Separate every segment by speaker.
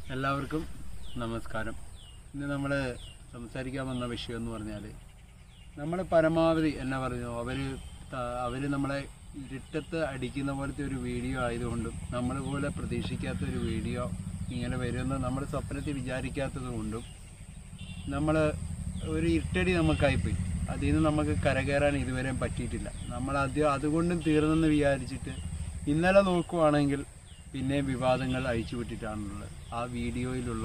Speaker 1: എല്ലാവർക്കും നമസ്കാരം ഇന്ന് നമ്മൾ സംസാരിക്കാൻ വന്ന വിഷയം എന്ന് പറഞ്ഞാൽ നമ്മൾ പരമാവധി എന്നാ പറഞ്ഞു അവർ അവർ നമ്മളെ ഇരുട്ടത്ത് അടിക്കുന്ന പോലത്തെ ഒരു വീഡിയോ ആയതുകൊണ്ടും നമ്മൾ പോലെ പ്രതീക്ഷിക്കാത്ത ഒരു വീഡിയോ ഇങ്ങനെ വരുമെന്ന് നമ്മൾ സ്വപ്നത്തിൽ വിചാരിക്കാത്തത് കൊണ്ടും നമ്മൾ ഒരു ഇരുട്ടടി നമുക്കായിപ്പോയി അതിൽ നിന്ന് നമുക്ക് കരകയറാൻ ഇതുവരെ പറ്റിയിട്ടില്ല നമ്മൾ ആദ്യം അതുകൊണ്ടും തീർന്നെന്ന് വിചാരിച്ചിട്ട് ഇന്നലെ നോക്കുവാണെങ്കിൽ പിന്നെ വിവാദങ്ങൾ അഴിച്ചു വിട്ടിട്ടാണുള്ളത് ആ വീഡിയോയിലുള്ള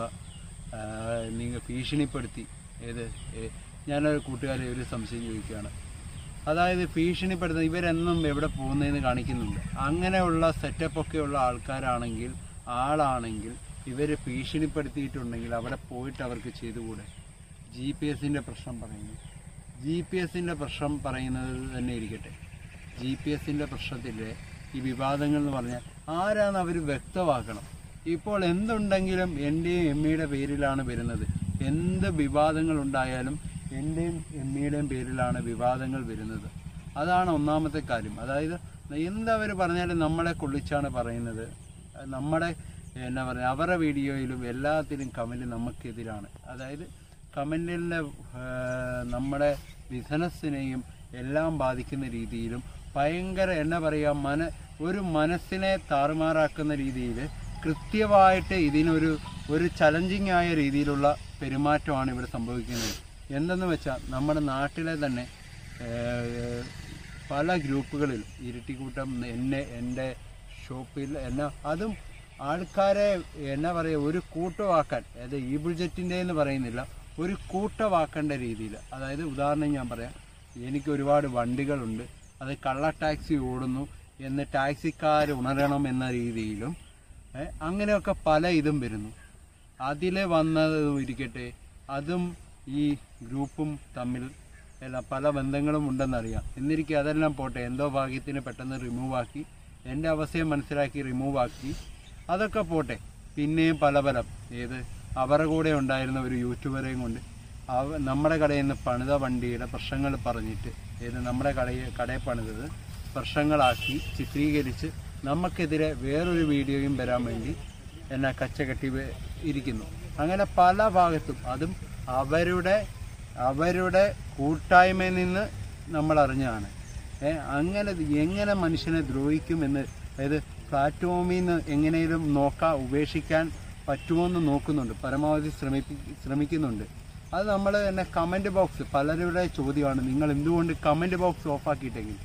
Speaker 1: നിങ്ങൾ ഭീഷണിപ്പെടുത്തി ഏത് ഏ, ഞാനൊരു കൂട്ടുകാരെ ഒരു സംശയം ചോദിക്കുകയാണ് അതായത് ഭീഷണിപ്പെടുത്തുന്ന ഇവരെന്നും എവിടെ പോകുന്നതെന്ന് കാണിക്കുന്നുണ്ട് അങ്ങനെയുള്ള സെറ്റപ്പൊക്കെ ഉള്ള ആൾക്കാരാണെങ്കിൽ ആളാണെങ്കിൽ ഇവർ ഭീഷണിപ്പെടുത്തിയിട്ടുണ്ടെങ്കിൽ അവിടെ പോയിട്ട് അവർക്ക് ചെയ്തുകൂടെ ജി പി എസിൻ്റെ പ്രശ്നം പറയുന്നു ജി പി എസിൻ്റെ പ്രശ്നം പറയുന്നത് തന്നെ ഇരിക്കട്ടെ ജി പി എസിൻ്റെ പ്രശ്നത്തിലെ ഈ വിവാദങ്ങൾ എന്ന് പറഞ്ഞാൽ ആരാന്ന് അവർ വ്യക്തമാക്കണം ഇപ്പോൾ എന്തുണ്ടെങ്കിലും എൻ്റെയും എമ്മിയുടെ പേരിലാണ് വരുന്നത് എന്ത് വിവാദങ്ങൾ ഉണ്ടായാലും എൻ്റെയും എമ്മിയുടെയും പേരിലാണ് വിവാദങ്ങൾ വരുന്നത് അതാണ് ഒന്നാമത്തെ കാര്യം അതായത് എന്തവർ പറഞ്ഞാലും നമ്മളെ കൊള്ളിച്ചാണ് പറയുന്നത് നമ്മുടെ എന്നാ പറയുക അവരുടെ വീഡിയോയിലും എല്ലാത്തിലും കമൻറ്റ് നമുക്കെതിരാണ് അതായത് കമൻറ്റിലെ നമ്മുടെ ബിസിനസ്സിനെയും എല്ലാം ബാധിക്കുന്ന രീതിയിലും ഭയങ്കര എന്നാ പറയുക മന ഒരു മനസ്സിനെ താറുമാറാക്കുന്ന രീതിയിൽ കൃത്യമായിട്ട് ഇതിനൊരു ഒരു ചലഞ്ചിങ് ആയ രീതിയിലുള്ള പെരുമാറ്റമാണ് ഇവിടെ സംഭവിക്കുന്നത് എന്തെന്ന് വെച്ചാൽ നമ്മുടെ നാട്ടിലെ തന്നെ ഏഹ്, പല ഗ്രൂപ്പുകളിൽ ഇരട്ടിക്കൂട്ടം എന്നെ എൻ്റെ ഷോപ്പിൽ എന്നാ അതും ആൾക്കാരെ എന്നാ പറയുക ഒരു കൂട്ടമാക്കാൻ അതായത് ഈ ബുൾജറ്റിൻ്റെ എന്ന് പറയുന്നില്ല ഒരു കൂട്ടമാക്കേണ്ട രീതിയിൽ അതായത് ഉദാഹരണം ഞാൻ പറയാം എനിക്ക് ഒരുപാട് വണ്ടികളുണ്ട് അത് കള്ള ടാക്സി ഓടുന്നു എന്ന് ടാക്സിക്കാർ ഉണരണം എന്ന രീതിയിലും ഏ, അങ്ങനെയൊക്കെ പല ഇതും വരുന്നു അതിൽ വന്നത് ഇരിക്കട്ടെ അതും ഈ ഗ്രൂപ്പും തമ്മിൽ എല്ലാം പല ബന്ധങ്ങളും ഉണ്ടെന്നറിയാം എന്നിരിക്കെ അതെല്ലാം പോട്ടെ എന്തോ ഭാഗ്യത്തിന് പെട്ടെന്ന് റിമൂവ് ആക്കി എൻ്റെ അവസ്ഥയെ മനസ്സിലാക്കി റിമൂവ് ആക്കി അതൊക്കെ പോട്ടെ പിന്നെയും പല പല ഏത് അവരുടെ കൂടെ ഉണ്ടായിരുന്ന ഒരു യൂട്യൂബറെയും കൊണ്ട് അവ നമ്മുടെ കടയിൽ നിന്ന് പണിത വണ്ടിയുടെ പ്രശ്നങ്ങൾ പറഞ്ഞിട്ട് ഏത് നമ്മുടെ കടയിൽ കടയിൽ പണിതത് പ്രശ്നങ്ങളാക്കി ചിത്രീകരിച്ച് നമുക്കെതിരെ വേറൊരു വീഡിയോയും വരാൻ വേണ്ടി എന്നെ കച്ചകെട്ടി വെ- ഇരിക്കുന്നു അങ്ങനെ പല ഭാഗത്തും അതും അവരുടെ അവരുടെ കൂട്ടായ്മയിൽ നിന്ന് നമ്മൾ അറിഞ്ഞതാണ് ഏ, അങ്ങനെ ഇത് എങ്ങനെ മനുഷ്യനെ ദ്രോഹിക്കുമെന്ന് അതായത് പ്ലാറ്റ്ഫോമിൽ നിന്ന് എങ്ങനെയും നോക്കാൻ ഉപേക്ഷിക്കാൻ പറ്റുമോ എന്ന് നോക്കുന്നുണ്ട് പരമാവധി ശ്രമിപ്പി ശ്രമിക്കുന്നുണ്ട് അത് നമ്മൾ തന്നെ കമൻറ്റ് ബോക്സ് പലരുടെ ചോദ്യമാണ് നിങ്ങൾ എന്തുകൊണ്ട് കമൻറ്റ് ബോക്സ് ഓഫാക്കിയിട്ടെങ്കിൽ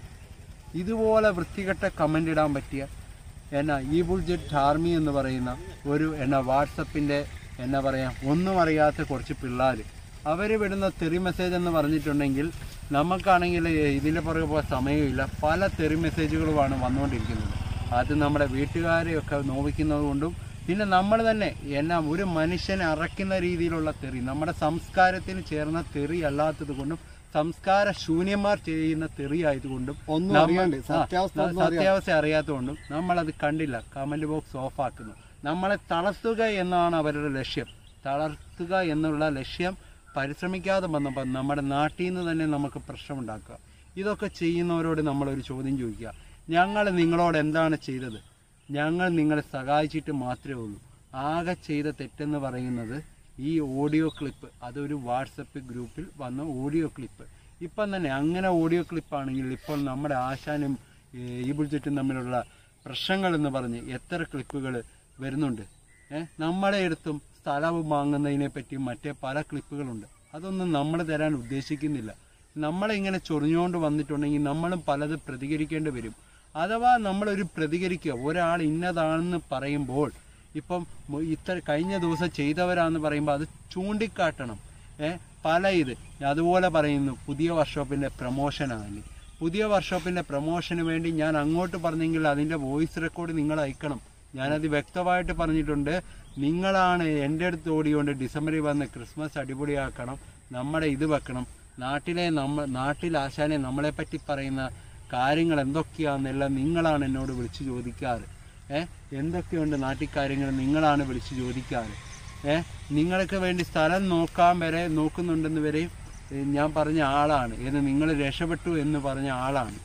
Speaker 1: ഇതുപോലെ വൃത്തികെട്ട കമൻ്റ് ഇടാൻ പറ്റിയ എന്നാ ഈ ബുൾജറ്റ് ആർമി എന്ന് പറയുന്ന ഒരു എന്നാ വാട്സപ്പിൻ്റെ എന്നാ പറയാ ഒന്നും അറിയാത്ത കുറച്ച് പിള്ളേർ അവർ വിടുന്ന തെറി മെസ്സേജ് എന്ന് പറഞ്ഞിട്ടുണ്ടെങ്കിൽ നമുക്കാണെങ്കിൽ ഇതിൻ്റെ പുറകെ പോകാൻ സമയമില്ല പല തെറി മെസ്സേജുകളുമാണ് വന്നുകൊണ്ടിരിക്കുന്നത് അത് നമ്മുടെ വീട്ടുകാരെയൊക്കെ നോവിക്കുന്നത് കൊണ്ടും പിന്നെ നമ്മൾ തന്നെ എന്നാ ഒരു മനുഷ്യനെ അറയ്ക്കുന്ന രീതിയിലുള്ള തെറി നമ്മുടെ സംസ്കാരത്തിന് ചേർന്ന തെറി അല്ലാത്തത് കൊണ്ടും സംസ്കാര ശൂന്യന്മാർ ചെയ്യുന്ന തെറി ആയതുകൊണ്ടും
Speaker 2: ഒന്നും
Speaker 1: നമ്മ-
Speaker 2: അറിയാണ്ട്
Speaker 1: ആ,
Speaker 2: സത്യാവസ്ഥ ഒന്നും അറിയാണ്ട്
Speaker 1: സത്യാവസ്ഥ അറിയാത്തതുകൊണ്ടും നമ്മളത് കണ്ടില്ല കമന്റ് ബോക്സ് ഓഫാക്കുന്നു നമ്മളെ തളർത്തുക എന്നാണ് അവരുടെ ലക്ഷ്യം തളർത്തുക എന്നുള്ള ലക്ഷ്യം പരിശ്രമിക്കാതെ വന്നപ്പോൾ നമ്മുടെ നാട്ടിൽ നിന്ന് തന്നെ നമുക്ക് പ്രശ്നമുണ്ടാക്കുക ഇതൊക്കെ ചെയ്യുന്നവരോട് നമ്മളൊരു ചോദ്യം ചോദിക്കുക ഞങ്ങൾ നിങ്ങളോട് എന്താണ് ചെയ്തത് ഞങ്ങൾ നിങ്ങളെ സഹായിച്ചിട്ട് മാത്രമേ ഉള്ളൂ ആകെ ചെയ്ത തെറ്റെന്ന് പറയുന്നത് ഈ ഓഡിയോ ക്ലിപ്പ് അതൊരു വാട്സപ്പ് ഗ്രൂപ്പിൽ വന്ന ഓഡിയോ ക്ലിപ്പ് ഇപ്പം തന്നെ അങ്ങനെ ഓഡിയോ ക്ലിപ്പാണെങ്കിൽ ഇപ്പോൾ നമ്മുടെ ആശാനും ഈ ഈ ബുൾജറ്റും തമ്മിലുള്ള പ്രശ്നങ്ങൾ എന്ന് പറഞ്ഞ് എത്ര ക്ലിപ്പുകൾ വരുന്നുണ്ട് ഏഹ് നമ്മളെ എടുത്തും സ്ഥലവും വാങ്ങുന്നതിനെ പറ്റി മറ്റേ പല ക്ലിപ്പുകളുണ്ട് അതൊന്നും നമ്മൾ തരാൻ ഉദ്ദേശിക്കുന്നില്ല നമ്മളെ ഇങ്ങനെ ചൊറിഞ്ഞുകൊണ്ട് വന്നിട്ടുണ്ടെങ്കിൽ നമ്മളും പലത് പ്രതികരിക്കേണ്ടി വരും അഥവാ നമ്മളൊരു പ്രതികരിക്കുക ഒരാൾ ഇന്നതാണെന്ന് പറയുമ്പോൾ ഇപ്പം മു- ഇത്ര കഴിഞ്ഞ ദിവസം ചെയ്തവരാന്ന് പറയുമ്പോൾ അത് ചൂണ്ടിക്കാട്ടണം ഏ പല ഇത് അതുപോലെ പറയുന്നു പുതിയ വർക്ക്ഷോപ്പിൻ്റെ പ്രൊമോഷനാണ് പുതിയ വർക്ക്ഷോപ്പിൻ്റെ പ്രൊമോഷന് വേണ്ടി ഞാൻ അങ്ങോട്ട് പറഞ്ഞെങ്കിൽ അതിൻ്റെ വോയിസ് റെക്കോർഡ് നിങ്ങൾ അയക്കണം ഞാനത് വ്യക്തമായിട്ട് പറഞ്ഞിട്ടുണ്ട് നിങ്ങളാണ് എൻ്റെ അടുത്ത് ഓടിക്കൊണ്ട് ഡിസംബറിൽ വന്ന് ക്രിസ്മസ് അടിപൊളിയാക്കണം നമ്മുടെ ഇത് വെക്കണം നാട്ടിലെ നമ്മ നാട്ടിൽ ആശാനെ നമ്മളെ പറ്റി പറയുന്ന കാര്യങ്ങൾ എന്തൊക്കെയാണെന്നെല്ലാം നിങ്ങളാണ് എന്നോട് വിളിച്ചു ചോദിക്കാറ് ഏ എന്തൊക്കെയുണ്ട് നാട്ടിൽ കാര്യങ്ങൾ നിങ്ങളാണ് വിളിച്ചു ചോദിക്കാറ് ഏ നിങ്ങൾക്ക് വേണ്ടി സ്ഥലം നോക്കാൻ വരെ നോക്കുന്നുണ്ടെന്ന് വരെ ഏ, ഞാൻ പറഞ്ഞ ആളാണ് ഏത് നിങ്ങൾ രക്ഷപ്പെട്ടു എന്ന് പറഞ്ഞ ആളാണ്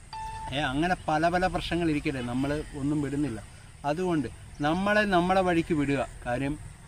Speaker 1: ഏ അങ്ങനെ പല പല പ്രശ്നങ്ങൾ ഇരിക്കട്ടെ നമ്മൾ ഒന്നും വിടുന്നില്ല അതുകൊണ്ട് നമ്മളെ നമ്മളെ വഴിക്ക് വിടുക കാര്യം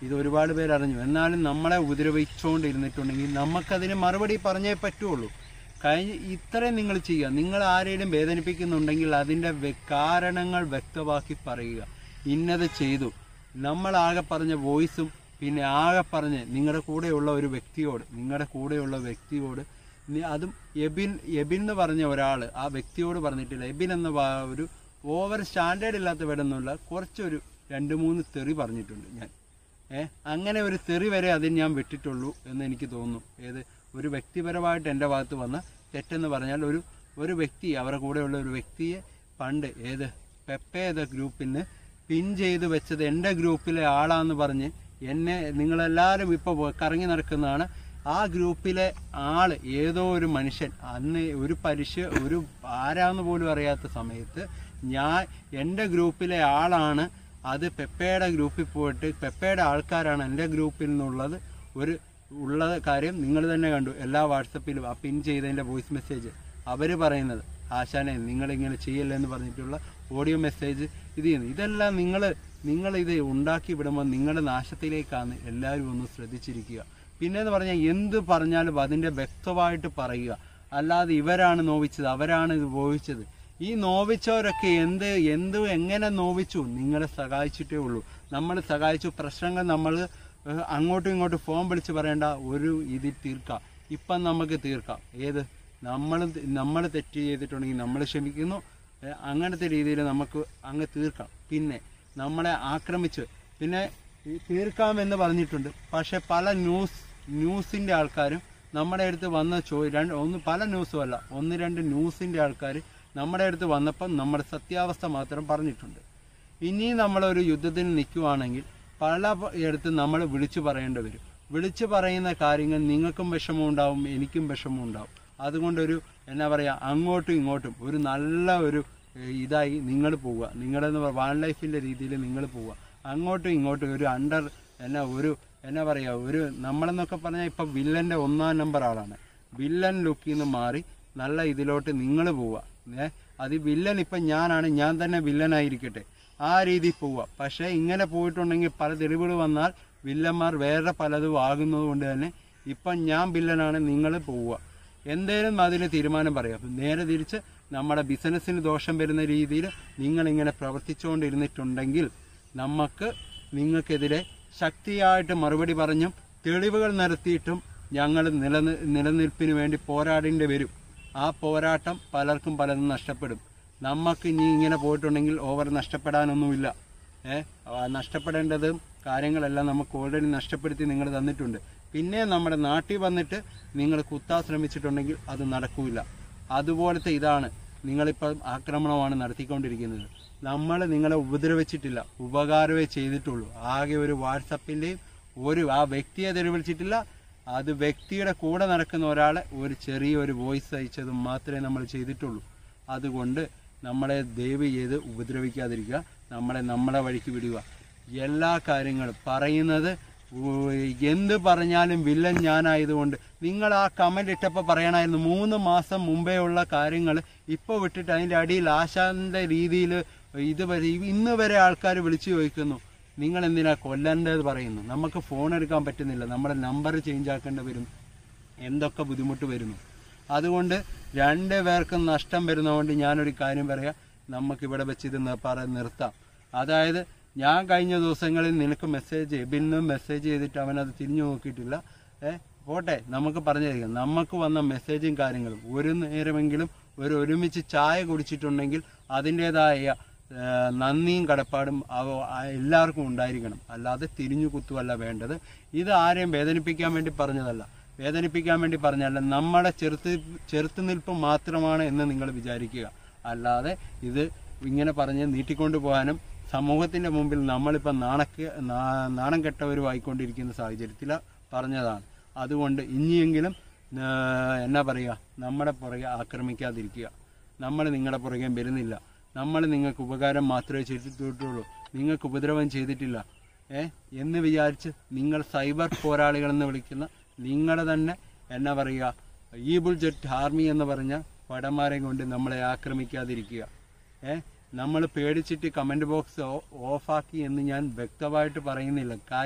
Speaker 1: ഇത് ഒരുപാട് പേര് അറിഞ്ഞു എന്നാലും നമ്മളെ ഉപദ്രവിച്ചുകൊണ്ടിരുന്നിട്ടുണ്ടെങ്കിൽ നമുക്കതിന് മറുപടി പറഞ്ഞേ പറ്റുള്ളൂ കഴിഞ്ഞ ഇത്രയും നിങ്ങൾ ചെയ്യുക നിങ്ങൾ ആരെയും വേദനിപ്പിക്കുന്നുണ്ടെങ്കിൽ അതിൻ്റെ വ്യ- കാരണങ്ങൾ വ്യക്തമാക്കി പറയുക ഇന്നത് ചെയ്തു നമ്മൾ ആകെ പറഞ്ഞ വോയിസും പിന്നെ ആകെ പറഞ്ഞ് നിങ്ങളുടെ കൂടെയുള്ള ഒരു വ്യക്തിയോട് നിങ്ങളുടെ കൂടെയുള്ള വ്യക്തിയോട് നി- അതും എബിൻ എബിൻ എന്ന് പറഞ്ഞ ഒരാൾ ആ വ്യക്തിയോട് പറഞ്ഞിട്ടില്ല എബിൻ എന്ന വാ- ഒരു ഓവർ സ്റ്റാൻഡേർഡ് ഇല്ലാത്ത വേടൊന്നുമില്ല കുറച്ചൊരു രണ്ട് മൂന്ന് തെറി പറഞ്ഞിട്ടുണ്ട് ഞാൻ ഏ അങ്ങനെ ഒരു തെറി വരെ അതിന് ഞാൻ വിട്ടിട്ടുള്ളൂ എന്ന് എനിക്ക് തോന്നുന്നു ഏത് ഒരു വ്യക്തിപരമായിട്ട് എൻ്റെ ഭാഗത്ത് വന്ന തെറ്റെന്ന് പറഞ്ഞാൽ ഒരു ഒരു വ്യക്തി അവരുടെ കൂടെയുള്ള ഒരു വ്യക്തിയെ പണ്ട് ഏത് പെപ്പെ എന്ന ഗ്രൂപ്പിന് പിൻ ചെയ്ത് വെച്ചത് എൻ്റെ ഗ്രൂപ്പിലെ ആളാന്ന് പറഞ്ഞ് എന്നെ നിങ്ങളെല്ലാവരും ഇപ്പോൾ കറങ്ങി നടക്കുന്നതാണ് ആ ഗ്രൂപ്പിലെ ആള് ഏതോ ഒരു മനുഷ്യൻ അന്ന് ഒരു പരിശ ഒരു ആരാന്ന് പോലും അറിയാത്ത സമയത്ത് ഞാൻ എൻ്റെ ഗ്രൂപ്പിലെ ആളാണ് അത് പെപ്പയുടെ ഗ്രൂപ്പിൽ പോയിട്ട് പെപ്പയുടെ ആൾക്കാരാണ് എൻ്റെ ഗ്രൂപ്പിൽ നിന്നുള്ളത് ഒരു ഉള്ള കാര്യം നിങ്ങൾ തന്നെ കണ്ടു എല്ലാ വാട്സപ്പിലും ആ പിൻ ചെയ്തതിൻ്റെ വോയിസ് മെസ്സേജ് അവർ പറയുന്നത് ആശാനെ നിങ്ങളിങ്ങനെ ചെയ്യല്ലേ എന്ന് പറഞ്ഞിട്ടുള്ള ഓഡിയോ മെസ്സേജ് ഇത് ചെയ്യുന്നു ഇതെല്ലാം നിങ്ങൾ നിങ്ങൾ ഇത് ഉണ്ടാക്കി വിടുമ്പോൾ നിങ്ങളുടെ നാശത്തിലേക്കാണ് എല്ലാവരും ഒന്ന് ശ്രദ്ധിച്ചിരിക്കുക പിന്നെന്ന് പറഞ്ഞാൽ എന്ത് പറഞ്ഞാലും അതിൻ്റെ വ്യക്തമായിട്ട് പറയുക അല്ലാതെ ഇവരാണ് നോവിച്ചത് അവരാണ് ഇത് നോവിച്ചത് ഈ നോവിച്ചവരൊക്കെ എന്ത് എന്ത് എങ്ങനെ നോവിച്ചു നിങ്ങളെ സഹായിച്ചിട്ടേ ഉള്ളൂ നമ്മൾ സഹായിച്ചു പ്രശ്നങ്ങൾ നമ്മൾ ഏഹ്, അങ്ങോട്ടും ഇങ്ങോട്ടും ഫോൺ വിളിച്ച് പറയേണ്ട ഒരു ഇതിൽ തീർക്കാം ഇപ്പം നമുക്ക് തീർക്കാം ഏത് നമ്മൾ നമ്മൾ തെറ്റ് ചെയ്തിട്ടുണ്ടെങ്കിൽ നമ്മൾ ക്ഷമിക്കുന്നു ഏഹ്, അങ്ങനത്തെ രീതിയിൽ നമുക്ക് അങ്ങ് തീർക്കാം പിന്നെ നമ്മളെ ആക്രമിച്ച് പിന്നെ ഈ തീർക്കാമെന്ന് പറഞ്ഞിട്ടുണ്ട് പക്ഷെ പല ന്യൂസ് ന്യൂസിൻ്റെ ആൾക്കാരും നമ്മുടെ അടുത്ത് വന്ന ചോ രണ്ട് ഒന്ന് പല ന്യൂസും അല്ല ഒന്ന് രണ്ട് ന്യൂസിൻ്റെ ആൾക്കാർ നമ്മുടെ അടുത്ത് വന്നപ്പം നമ്മുടെ സത്യാവസ്ഥ മാത്രം പറഞ്ഞിട്ടുണ്ട് ഇനി നമ്മളൊരു യുദ്ധത്തിന് നിൽക്കുവാണെങ്കിൽ പല പ- ഇടത്തും നമ്മൾ വിളിച്ചു പറയേണ്ടി വരും വിളിച്ചു പറയുന്ന കാര്യങ്ങൾ നിങ്ങൾക്കും വിഷമം ഉണ്ടാവും എനിക്കും വിഷമം ഉണ്ടാവും അതുകൊണ്ടൊരു എന്നാ പറയുക അങ്ങോട്ടും ഇങ്ങോട്ടും ഒരു നല്ല ഒരു ഏഹ്, ഇതായി നിങ്ങൾ പോവുക നിങ്ങളുടെ വാൻ ലൈഫിൻ്റെ രീതിയിൽ നിങ്ങൾ പോവുക അങ്ങോട്ടും ഇങ്ങോട്ടും ഒരു അണ്ടർ എന്നാ ഒരു എന്നാ പറയുക ഒരു നമ്മളെന്നൊക്കെ പറഞ്ഞാൽ ഇപ്പം വില്ലൻ്റെ ഒന്നാം നമ്പർ ആളാണ് വില്ലൻ ലുക്കിൽ നിന്ന് മാറി നല്ല ഇതിലോട്ട് നിങ്ങൾ പോവുക ഏ അത് വില്ലൻ ഇപ്പം ഞാനാണ് ഞാൻ തന്നെ വില്ലനായിരിക്കട്ടെ ആ രീതിയിൽ പോവുക പക്ഷേ ഇങ്ങനെ പോയിട്ടുണ്ടെങ്കിൽ പല തെളിവുകൾ വന്നാൽ വില്ലന്മാർ വേറെ പലതും ആകുന്നത് കൊണ്ട് തന്നെ ഇപ്പം ഞാൻ വില്ലനാണ് നിങ്ങൾ പോവുക എന്തേലും അതിന് തീരുമാനം പറയാം നേരെ തിരിച്ച് നമ്മുടെ ബിസിനസ്സിന് ദോഷം വരുന്ന രീതിയിൽ നിങ്ങളിങ്ങനെ പ്രവർത്തിച്ചുകൊണ്ടിരുന്നിട്ടുണ്ടെങ്കിൽ നമുക്ക് നിങ്ങൾക്കെതിരെ ശക്തിയായിട്ട് മറുപടി പറഞ്ഞും തെളിവുകൾ നിരത്തിയിട്ടും ഞങ്ങൾ നിലനി നിലനിൽപ്പിന് വേണ്ടി പോരാടേണ്ടി വരും ആ പോരാട്ടം പലർക്കും പലതും നഷ്ടപ്പെടും നമുക്ക് ഇനി ഇങ്ങനെ പോയിട്ടുണ്ടെങ്കിൽ ഓവർ നഷ്ടപ്പെടാനൊന്നുമില്ല ഏ ആ നഷ്ടപ്പെടേണ്ടതും കാര്യങ്ങളെല്ലാം നമുക്ക് ഓൾറെഡി നഷ്ടപ്പെടുത്തി നിങ്ങൾ തന്നിട്ടുണ്ട് പിന്നെ നമ്മുടെ നാട്ടിൽ വന്നിട്ട് നിങ്ങൾ കുത്താൻ ശ്രമിച്ചിട്ടുണ്ടെങ്കിൽ അത് നടക്കൂല അതുപോലത്തെ ഇതാണ് നിങ്ങളിപ്പം ആക്രമണമാണ് നടത്തിക്കൊണ്ടിരിക്കുന്നത് നമ്മൾ നിങ്ങളെ ഉപദ്രവിച്ചിട്ടില്ല ഉപകാരമേ ചെയ്തിട്ടുള്ളൂ ആകെ ഒരു വാട്സപ്പിൻ്റെയും ഒരു ആ വ്യക്തിയെ തെരുവിളിച്ചിട്ടില്ല അത് വ്യക്തിയുടെ കൂടെ നടക്കുന്ന ഒരാളെ ഒരു ചെറിയൊരു വോയിസ് അയച്ചതും മാത്രമേ നമ്മൾ ചെയ്തിട്ടുള്ളൂ അതുകൊണ്ട് നമ്മളെ ദയവ് ചെയ്ത് ഉപദ്രവിക്കാതിരിക്കുക നമ്മളെ നമ്മളെ വഴിക്ക് വിടുക എല്ലാ കാര്യങ്ങളും പറയുന്നത് ഉ- എന്ത് പറഞ്ഞാലും വില്ലൻ ഞാനായതുകൊണ്ട് നിങ്ങൾ ആ കമന്റ് ഇട്ടപ്പോൾ പറയണമായിരുന്നു മൂന്ന് മാസം മുമ്പേ ഉള്ള കാര്യങ്ങൾ ഇപ്പോൾ വിട്ടിട്ട് അതിൻ്റെ അടിയിൽ ആശാന്റെ രീതിയിൽ ഇതുവരെ ഇന്ന് വരെ ആൾക്കാർ വിളിച്ചു ചോദിക്കുന്നു നിങ്ങൾ എന്തിനാ കൊല്ലണ്ടത് പറയുന്നു നമുക്ക് ഫോൺ എടുക്കാൻ പറ്റുന്നില്ല നമ്മുടെ നമ്പർ ചേഞ്ച് ആക്കേണ്ടി വരും എന്തൊക്കെ ബുദ്ധിമുട്ട് വരുന്നു അതുകൊണ്ട് രണ്ട് പേർക്കും നഷ്ടം വരുന്നതുകൊണ്ട് ഞാനൊരു കാര്യം പറയാം നമുക്ക് ഇവിടെ വെച്ച് ഇത് നി- പറ നിർത്താം അതായത് ഞാൻ കഴിഞ്ഞ ദിവസങ്ങളിൽ നിനക്ക് മെസ്സേജ് എബിനും മെസ്സേജ് ചെയ്തിട്ട് അവനത് തിരിഞ്ഞു നോക്കിയിട്ടില്ല ഏ പോട്ടെ നമുക്ക് പറഞ്ഞു തരിക നമുക്ക് വന്ന മെസ്സേജും കാര്യങ്ങളും ഒരു നേരമെങ്കിലും ഒരു ഒരുമിച്ച് ചായ കുടിച്ചിട്ടുണ്ടെങ്കിൽ അതിൻ്റെതായ ഏ, നന്ദിയും കടപ്പാടും അവ- ആ എല്ലാവർക്കും ഉണ്ടായിരിക്കണം അല്ലാതെ തിരിഞ്ഞു കുത്തുവല്ല വേണ്ടത് ഇത് ആരെയും വേദനിപ്പിക്കാൻ വേണ്ടി പറഞ്ഞതല്ല വേദനിപ്പിക്കാൻ വേണ്ടി പറഞ്ഞല്ല നമ്മുടെ ചെറുത്ത് ചെറുത്തുനിൽപ്പ് മാത്രമാണ് എന്ന് നിങ്ങൾ വിചാരിക്കുക അല്ലാതെ ഇത് ഇങ്ങനെ പറഞ്ഞ് നീട്ടിക്കൊണ്ടു പോകാനും സമൂഹത്തിന്റെ മുമ്പിൽ നമ്മളിപ്പോൾ നാണക്ക് നാ- നാണം കെട്ടവരുമായിക്കൊണ്ടിരിക്കുന്ന സാഹചര്യത്തിൽ പറഞ്ഞതാണ് അതുകൊണ്ട് ഇനിയെങ്കിലും ആ, എന്നാ പറയുക നമ്മുടെ പുറകെ ആക്രമിക്കാതിരിക്കുക നമ്മൾ നിങ്ങളുടെ പുറകെ വരുന്നില്ല നമ്മൾ നിങ്ങൾക്ക് ഉപകാരം മാത്രമേ ചെയ്തിട്ടുള്ളൂ നിങ്ങൾക്ക് ഉപദ്രവം ചെയ്തിട്ടില്ല ഏ എന്ന് വിചാരിച്ച് നിങ്ങൾ സൈബർ പോരാളികളെന്ന് വിളിക്കുന്ന നിങ്ങളുടെ തന്നെ എന്നാ പറയുക ഈബിൾ ജെറ്റ് ആർമി എന്ന് പറഞ്ഞ പടന്മാരെ കൊണ്ട് നമ്മളെ ആക്രമിക്കാതിരിക്കുക ഏ നമ്മൾ പേടിച്ചിട്ട് കമന്റ് ബോക്സ് ഓഫാക്കി എന്ന് ഞാൻ വ്യക്തമായിട്ട് പറയുന്നില്ല കാര്യം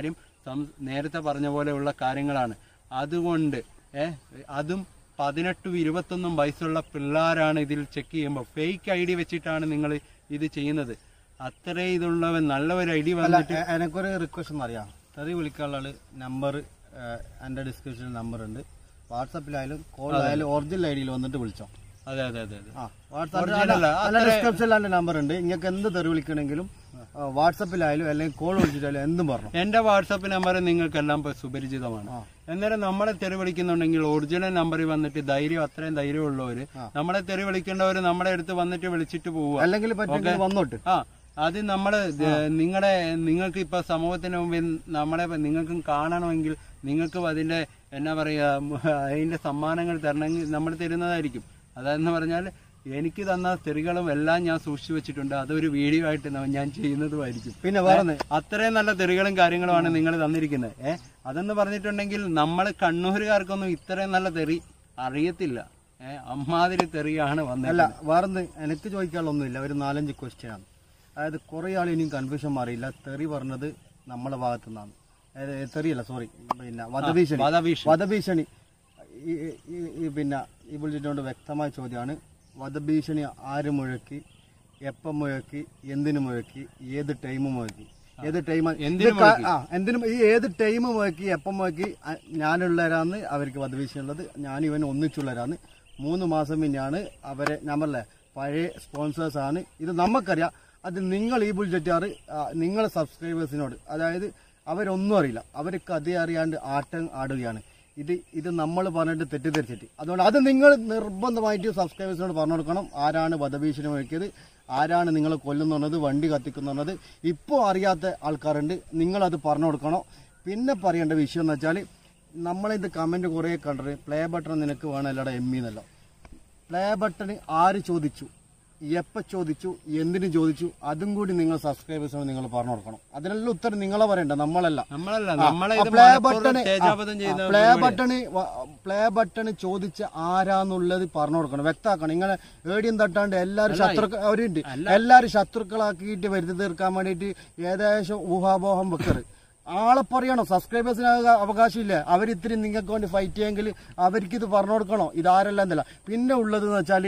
Speaker 1: സം- നേരത്തെ പറഞ്ഞ പോലെയുള്ള കാര്യങ്ങളാണ് അതുകൊണ്ട് ഏ അതും പതിനെട്ടും ഇരുപത്തൊന്നും വയസ്സുള്ള പിള്ളേരാണ് ഇതിൽ ചെക്ക് ചെയ്യുമ്പോൾ ഫേക്ക് ഐ ഡി വെച്ചിട്ടാണ് നിങ്ങൾ ഇത് ചെയ്യുന്നത് അത്രേ ഇതുള്ളവൻ നല്ല ഒരു ഐ ഡി
Speaker 2: അല്ല
Speaker 1: വന്നിട്ട്
Speaker 2: എ- എനിക്കൊരു റിക്വസ്റ്റ് അറിയാം തെറി വിളിക്കാനുള്ള ആള് നമ്പർ എൻ്റെ ഡിസ്ക്രിപ്ഷനിൽ നമ്പർ ഉണ്ട് വാട്സപ്പിലായാലും കോളിലായാലും ഒറിജിനൽ ഐ ഡിയിൽ വന്നിട്ട് വിളിച്ചോ
Speaker 1: അതെ അതെ അതെ അതെ
Speaker 2: ആ വാട്സാപ്പിൽ
Speaker 1: Original അല്ല,
Speaker 2: അല്ല ഡിസ്ക്രിപ്ഷനിൽ എൻ്റെ നമ്പർ ഉണ്ട് നിങ്ങൾക്ക് എന്ത് തെറി വിളിക്കണമെങ്കിലും വാട്സപ്പിലായാലും അല്ലെങ്കിൽ കോൾ വിളിച്ചിട്ടായാലും എന്തും പറഞ്ഞു
Speaker 1: എന്റെ വാട്സപ്പ് നമ്പർ നിങ്ങൾക്കെല്ലാം ഇപ്പൊ സുപരിചിതമാണ്
Speaker 2: ആ.
Speaker 1: അന്നേരം നമ്മളെ തെറി വിളിക്കുന്നുണ്ടെങ്കിൽ ഒറിജിനൽ നമ്പറിൽ വന്നിട്ട് ധൈര്യം അത്രയും ധൈര്യമുള്ളവര് നമ്മളെ തെറി വിളിക്കേണ്ടവര് നമ്മുടെ അടുത്ത് വന്നിട്ട് വിളിച്ചിട്ട് പോവുക
Speaker 2: അല്ലെങ്കിൽ പറ്റുമെങ്കിൽ വന്നോട്ട്
Speaker 1: ആ അത് നമ്മള് നിങ്ങളുടെ നിങ്ങൾക്ക് ഇപ്പൊ സമൂഹത്തിന് മുമ്പിൽ നമ്മളെ നിങ്ങൾക്കും കാണണമെങ്കിൽ നിങ്ങൾക്കും അതിന്റെ എന്നാ പറയാ മ- അതിന്റെ സമ്മാനങ്ങൾ തരണമെങ്കിൽ നമ്മൾ തരുന്നതായിരിക്കും അതെന്ന് പറഞ്ഞാൽ എനിക്ക് തന്ന തെറികളും എല്ലാം ഞാൻ സൂക്ഷിച്ചു വെച്ചിട്ടുണ്ട് അതൊരു വീഡിയോ ആയിട്ട് ന- ഞാൻ ചെയ്യുന്നതുമായിരിക്കും
Speaker 2: പിന്നെ വേറെ ഒന്ന്
Speaker 1: അത്രയും നല്ല തെറികളും കാര്യങ്ങളുമാണ് നിങ്ങൾ തന്നിരിക്കുന്നത് ഏ അതെന്ന് പറഞ്ഞിട്ടുണ്ടെങ്കിൽ നമ്മൾ കണ്ണൂരുകാർക്കൊന്നും ഇത്രയും നല്ല തെറി അറിയത്തില്ല ഏ അമ്മാതിരി തെറിയാണ് വന്നത്
Speaker 2: അല്ല വേറൊന്ന് എനിക്ക് ചോദിക്കാനുള്ളൊന്നുമില്ല ഒരു നാലഞ്ച് ക്വസ്റ്റ്യൻ ആണ് അതായത് കുറെ ആൾ ഇനിയും കൺഫ്യൂഷൻ മാറിയില്ല തെറി പറഞ്ഞത് നമ്മളെ ഭാഗത്തു നിന്നാണ് അതായത് തെറിയല്ല സോറി പിന്നെ വധഭീഷണി
Speaker 1: വധഭീഷണി.
Speaker 2: വധഭീഷണി ഈ- ഈ- ഈ പിന്നെ ഈ വിളിച്ചിട്ടുകൊണ്ട് വ്യക്തമായ ചോദ്യമാണ് വധഭീഷണി ആര് മുഴക്കി എപ്പം മുഴക്കി എന്തിനു മുഴക്കി ഏത് ടൈം മുഴക്കി ഏത് ടൈം
Speaker 1: എന്തിനു
Speaker 2: ആ എന്തിനും ഈ ഏത് ടൈം മുഴക്കി എപ്പം മുഴക്കി അ- ഞാനുള്ളവരാന്ന് അവർക്ക് വധഭീഷണി ഉള്ളത് ഞാൻ ഇവൻ ഒന്നിച്ചുള്ളവരാന്ന് മൂന്ന് മാസം പിന്നെയാണ് അവരെ ഞാൻ പറഞ്ഞില്ലേ പഴയ സ്പോൺസേഴ്സ് ആണ് ഇത് നമുക്കറിയാം അത് നിങ്ങൾ ഈ ബുൾജെറ്റാറ് നിങ്ങളെ സബ്സ്ക്രൈബേഴ്സിനോട് അതായത് അവരൊന്നും അറിയില്ല അവർക്ക് അതേ അറിയാണ്ട് ആട്ടം ആടുകയാണ് ഇത് ഇത് നമ്മൾ പറഞ്ഞിട്ട് തെറ്റിദ്ധരിച്ചിട്ട് അതുകൊണ്ട് അത് നിങ്ങൾ നിർബന്ധമായിട്ട് സബ്സ്ക്രൈബേഴ്സിനോട് പറഞ്ഞു കൊടുക്കണം ആരാണ് വധഭീഷണി മുഴക്കിയത് ആരാണ് നിങ്ങളെ കൊല്ലുന്നുള്ളത് വണ്ടി കത്തിക്കുന്നുള്ളത് ഇപ്പോൾ അറിയാത്ത ആൾക്കാരുണ്ട് നിങ്ങളത് പറഞ്ഞു കൊടുക്കണം പിന്നെ പറയേണ്ട വിഷയം എന്ന് വെച്ചാൽ നമ്മളിത് കമൻറ്റ് കുറേ കണ്ടത് പ്ലേ ബട്ടൺ നിനക്ക് വേണം അല്ലടാ എം എന്നല്ലോ പ്ലേ ബട്ടൺ ആര് ചോദിച്ചു എപ്പോൾ ചോദിച്ചു എന്തിനു ചോദിച്ചു അതും കൂടി നിങ്ങൾ സബ്സ്ക്രൈബേഴ്സിനോട് നിങ്ങൾ പറഞ്ഞു കൊടുക്കണം അതിനെല്ലാം ഉത്തരം നിങ്ങളെ പറയണ്ട നമ്മളല്ല
Speaker 1: നമ്മളല്ല
Speaker 2: ആ,
Speaker 1: നമ്മളെ
Speaker 2: ആ
Speaker 1: ഇത്
Speaker 2: പ്ലേ
Speaker 1: മനഃപൂർവ്വം
Speaker 2: ബട്ടണ്
Speaker 1: തേജാവധം ചെയ്യുന്ന
Speaker 2: പ്ലേ ബട്ടണ് വ- പ്ലേ ബട്ടണ് ചോദിച്ച ആരാന്നുള്ളത് പറഞ്ഞു കൊടുക്കണം വ്യക്താക്കണം ഇങ്ങനെ ഏടിയും തട്ടാണ്ട് എല്ലാരും ശത്രുക്കൾ അവരുണ്ട് എല്ലാരും ശത്രുക്കളാക്കിയിട്ട് വരുത്തി തീർക്കാൻ വേണ്ടിയിട്ട് ഏകദേശം ഊഹാപോഹം വെക്കറ് ആളെ പറയണം സബ്സ്ക്രൈബേഴ്സിന് അവകാശമില്ല അവർ ഇത്തിരി നിങ്ങൾക്ക് വേണ്ടി ഫൈറ്റ് ചെയ്യുമെങ്കിൽ അവർക്ക് ഇത് പറഞ്ഞു കൊടുക്കണോ ഇതാരെല്ലാം എന്നല്ല പിന്നെ ഉള്ളത് എന്ന് വെച്ചാൽ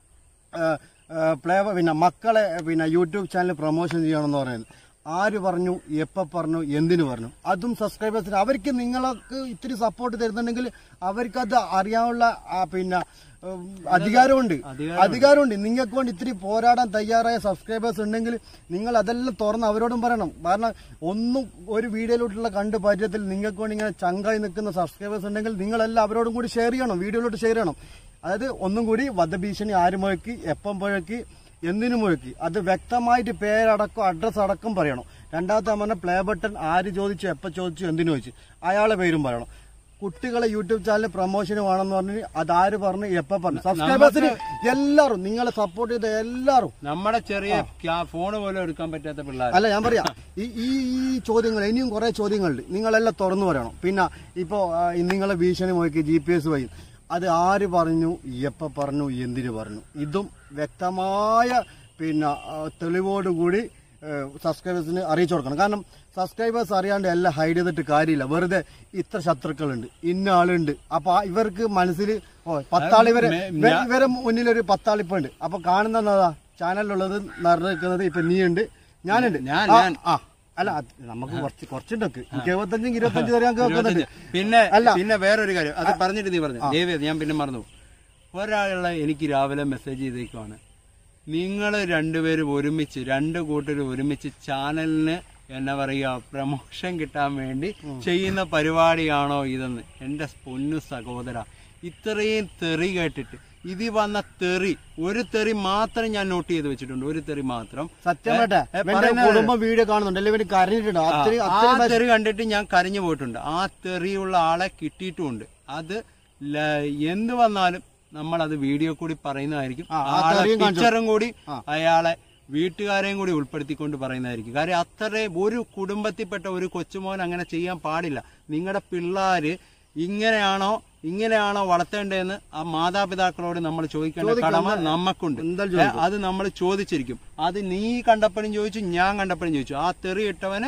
Speaker 2: പ്ലേ പിന്നെ മക്കളെ പിന്നെ യൂട്യൂബ് ചാനൽ പ്രൊമോഷൻ ചെയ്യണമെന്ന് പറയുന്നത് ആര് പറഞ്ഞു എപ്പോൾ പറഞ്ഞു എന്തിനു പറഞ്ഞു അതും സബ്സ്ക്രൈബേഴ്സിന് അവർക്ക് നിങ്ങൾക്ക് ഇത്തിരി സപ്പോർട്ട് തരുന്നുണ്ടെങ്കിൽ അവർക്കത് അറിയാനുള്ള ആ, പിന്നെ ഉം, അധികാരമുണ്ട് അധികാരമുണ്ട് നിങ്ങൾക്ക് വേണ്ടി ഇത്തിരി പോരാടാൻ തയ്യാറായ സബ്സ്ക്രൈബേഴ്സ് ഉണ്ടെങ്കിൽ നിങ്ങൾ അതെല്ലാം തുറന്ന് അവരോടും പറയണം കാരണം ഒന്നും ഒരു വീഡിയോയിലോട്ടുള്ള കണ്ട് പരിചയത്തിൽ നിങ്ങൾക്ക് വേണ്ടി ഇങ്ങനെ ചങ്കായി നിൽക്കുന്ന സബ്സ്ക്രൈബേഴ്സ് ഉണ്ടെങ്കിൽ നിങ്ങളെല്ലാം അവരോടും കൂടി ഷെയർ ചെയ്യണം വീഡിയോയിലോട്ട് ഷെയർ ചെയ്യണം അതായത് ഒന്നും കൂടി വധഭീഷണി ആര് മുഴക്കി എപ്പം മുഴക്കി എന്തിനു മുഴക്കി അത് വ്യക്തമായിട്ട് പേരടക്കം അഡ്രസ് അടക്കം പറയണം രണ്ടാമത്തെ പറഞ്ഞ പ്ലേ ബട്ടൺ ആര് ചോദിച്ചു എപ്പോൾ ചോദിച്ചു എന്തിനു ചോദിച്ചു അയാളെ പേരും പറയണം കുട്ടികളെ യൂട്യൂബ് ചാനൽ പ്രൊമോഷന് വേണമെന്ന് പറഞ്ഞ് അതാര് പറഞ്ഞു എപ്പോൾ പറഞ്ഞു സബ്സ്ക്രൈബേഴ്സിന് എല്ലാവരും നിങ്ങളെ സപ്പോർട്ട് ചെയ്ത എല്ലാവരും
Speaker 1: നമ്മുടെ ചെറിയ ഫോൺ പോലും എടുക്കാൻ പറ്റാത്ത പിള്ളേർ
Speaker 2: അല്ല ഞാൻ പറയാം ഈ ഈ ഈ ചോദ്യങ്ങൾ ഇനിയും കുറെ ചോദ്യങ്ങളുണ്ട് നിങ്ങളെല്ലാം തുറന്നു പറയണം പിന്നെ ഇപ്പോൾ നിങ്ങളെ ഭീഷണി നോക്കി ജി പി എസ് വഴി അത് ആര് പറഞ്ഞു എപ്പോൾ പറഞ്ഞു എന്തിനു പറഞ്ഞു ഇതും വ്യക്തമായ പിന്നെ ആ, തെളിവോടുകൂടി സബ്സ്ക്രൈബേഴ്സിന് അറിയിച്ചു കൊടുക്കണം കാരണം സബ്സ്ക്രൈബേഴ്സ് അറിയാണ്ട് എല്ലാം ഹൈഡ് ചെയ്തിട്ട് കാര്യമില്ല വെറുതെ ഇത്ര ശത്രുക്കളുണ്ട് ഇന്ന ആളുണ്ട് അപ്പൊ ആ ഇവർക്ക് മനസ്സിൽ ഓ പത്താളിവരെ ഇവ- ഇവരെ മുന്നിൽ ഒരു പത്താളിപ്പുണ്ട് അപ്പൊ കാണുന്നതാ ചാനലിലുള്ളത് നിറഞ്ഞിരിക്കുന്നത് ഇപ്പൊ നീ ഉണ്ട് ഞാനുണ്ട്
Speaker 1: ഞാൻ-
Speaker 2: ആ,
Speaker 1: ഞാൻ.
Speaker 2: ആ അല്ല അത് നമുക്ക് കുറച്ച് കുറച്ചുണ്ടൊക്കെ ഇരുപത്തഞ്ചും ഇരുപത്തഞ്ച് തരാൻ കേൾക്കുന്നുണ്ട്
Speaker 1: പിന്നെ
Speaker 2: അല്ല.
Speaker 1: പിന്നെ വേറൊരു കാര്യം അത് പറഞ്ഞിട്ട് നീ പറഞ്ഞു ദേവി ഞാൻ പിന്നെ മറന്നു ഒരാളെ എനിക്ക് രാവിലെ മെസ്സേജ് ചെയ്തേക്കുവാണ് നിങ്ങൾ രണ്ടുപേരും ഒരുമിച്ച് രണ്ട് കൂട്ടരും ഒരുമിച്ച് ചാനലിന് എന്നാ പറയുക പ്രമോഷൻ കിട്ടാൻ വേണ്ടി ചെയ്യുന്ന പരിപാടിയാണോ ഇതെന്ന് എന്റെ പൊന്നു സഹോദര ഇത്രയും തെറി കേട്ടിട്ട് ഇതിൽ വന്ന തെറി ഒരു തെറി മാത്രം ഞാൻ നോട്ട് ചെയ്ത് വെച്ചിട്ടുണ്ട് ഒരു തെറി മാത്രം
Speaker 2: സത്യം വേട്ടെ
Speaker 1: ഏ,
Speaker 2: എന്റെ
Speaker 1: പറയുന്നത്
Speaker 2: കുടുംബം വീഡിയോ കാണുന്നുണ്ട് അല്ലെങ്കിൽ ഇവര് കരഞ്ഞിട്ടുണ്ട് അത്രയും
Speaker 1: ആ തെറി കണ്ടിട്ട് ഞാൻ കരഞ്ഞു പോയിട്ടുണ്ട് ആ തെറിയുള്ള ആളെ കിട്ടിയിട്ടുമുണ്ട് അത് ല- എന്ത് വന്നാലും നമ്മൾ അത് വീഡിയോ കൂടി പറയുന്നതായിരിക്കും
Speaker 2: ആ, ആ
Speaker 1: ആളെ
Speaker 2: തെറിയും കാണിച്ചു.
Speaker 1: പിക്ചറും കൂടി അയാളെ വീട്ടുകാരെയും കൂടി ഉൾപ്പെടുത്തിക്കൊണ്ട് പറയുന്നതായിരിക്കും കാര്യം അത്രയും ഒരു കുടുംബത്തിൽപ്പെട്ട ഒരു കൊച്ചുമോൻ അങ്ങനെ ചെയ്യാൻ പാടില്ല നിങ്ങളുടെ പിള്ളേര് ഇങ്ങനെയാണോ ഇങ്ങനെയാണോ വളർത്തേണ്ടതെന്ന് ആ മാതാപിതാക്കളോട് നമ്മൾ ചോദിക്കേണ്ട കടമ നമുക്കുണ്ട്
Speaker 2: എന്തായാലും
Speaker 1: ഏ, അത് നമ്മൾ ചോദിച്ചിരിക്കും അത് നീ കണ്ടപ്പോഴും ചോദിച്ചു ഞാൻ കണ്ടപ്പോഴും ചോദിച്ചു ആ തെറി ഇട്ടവന്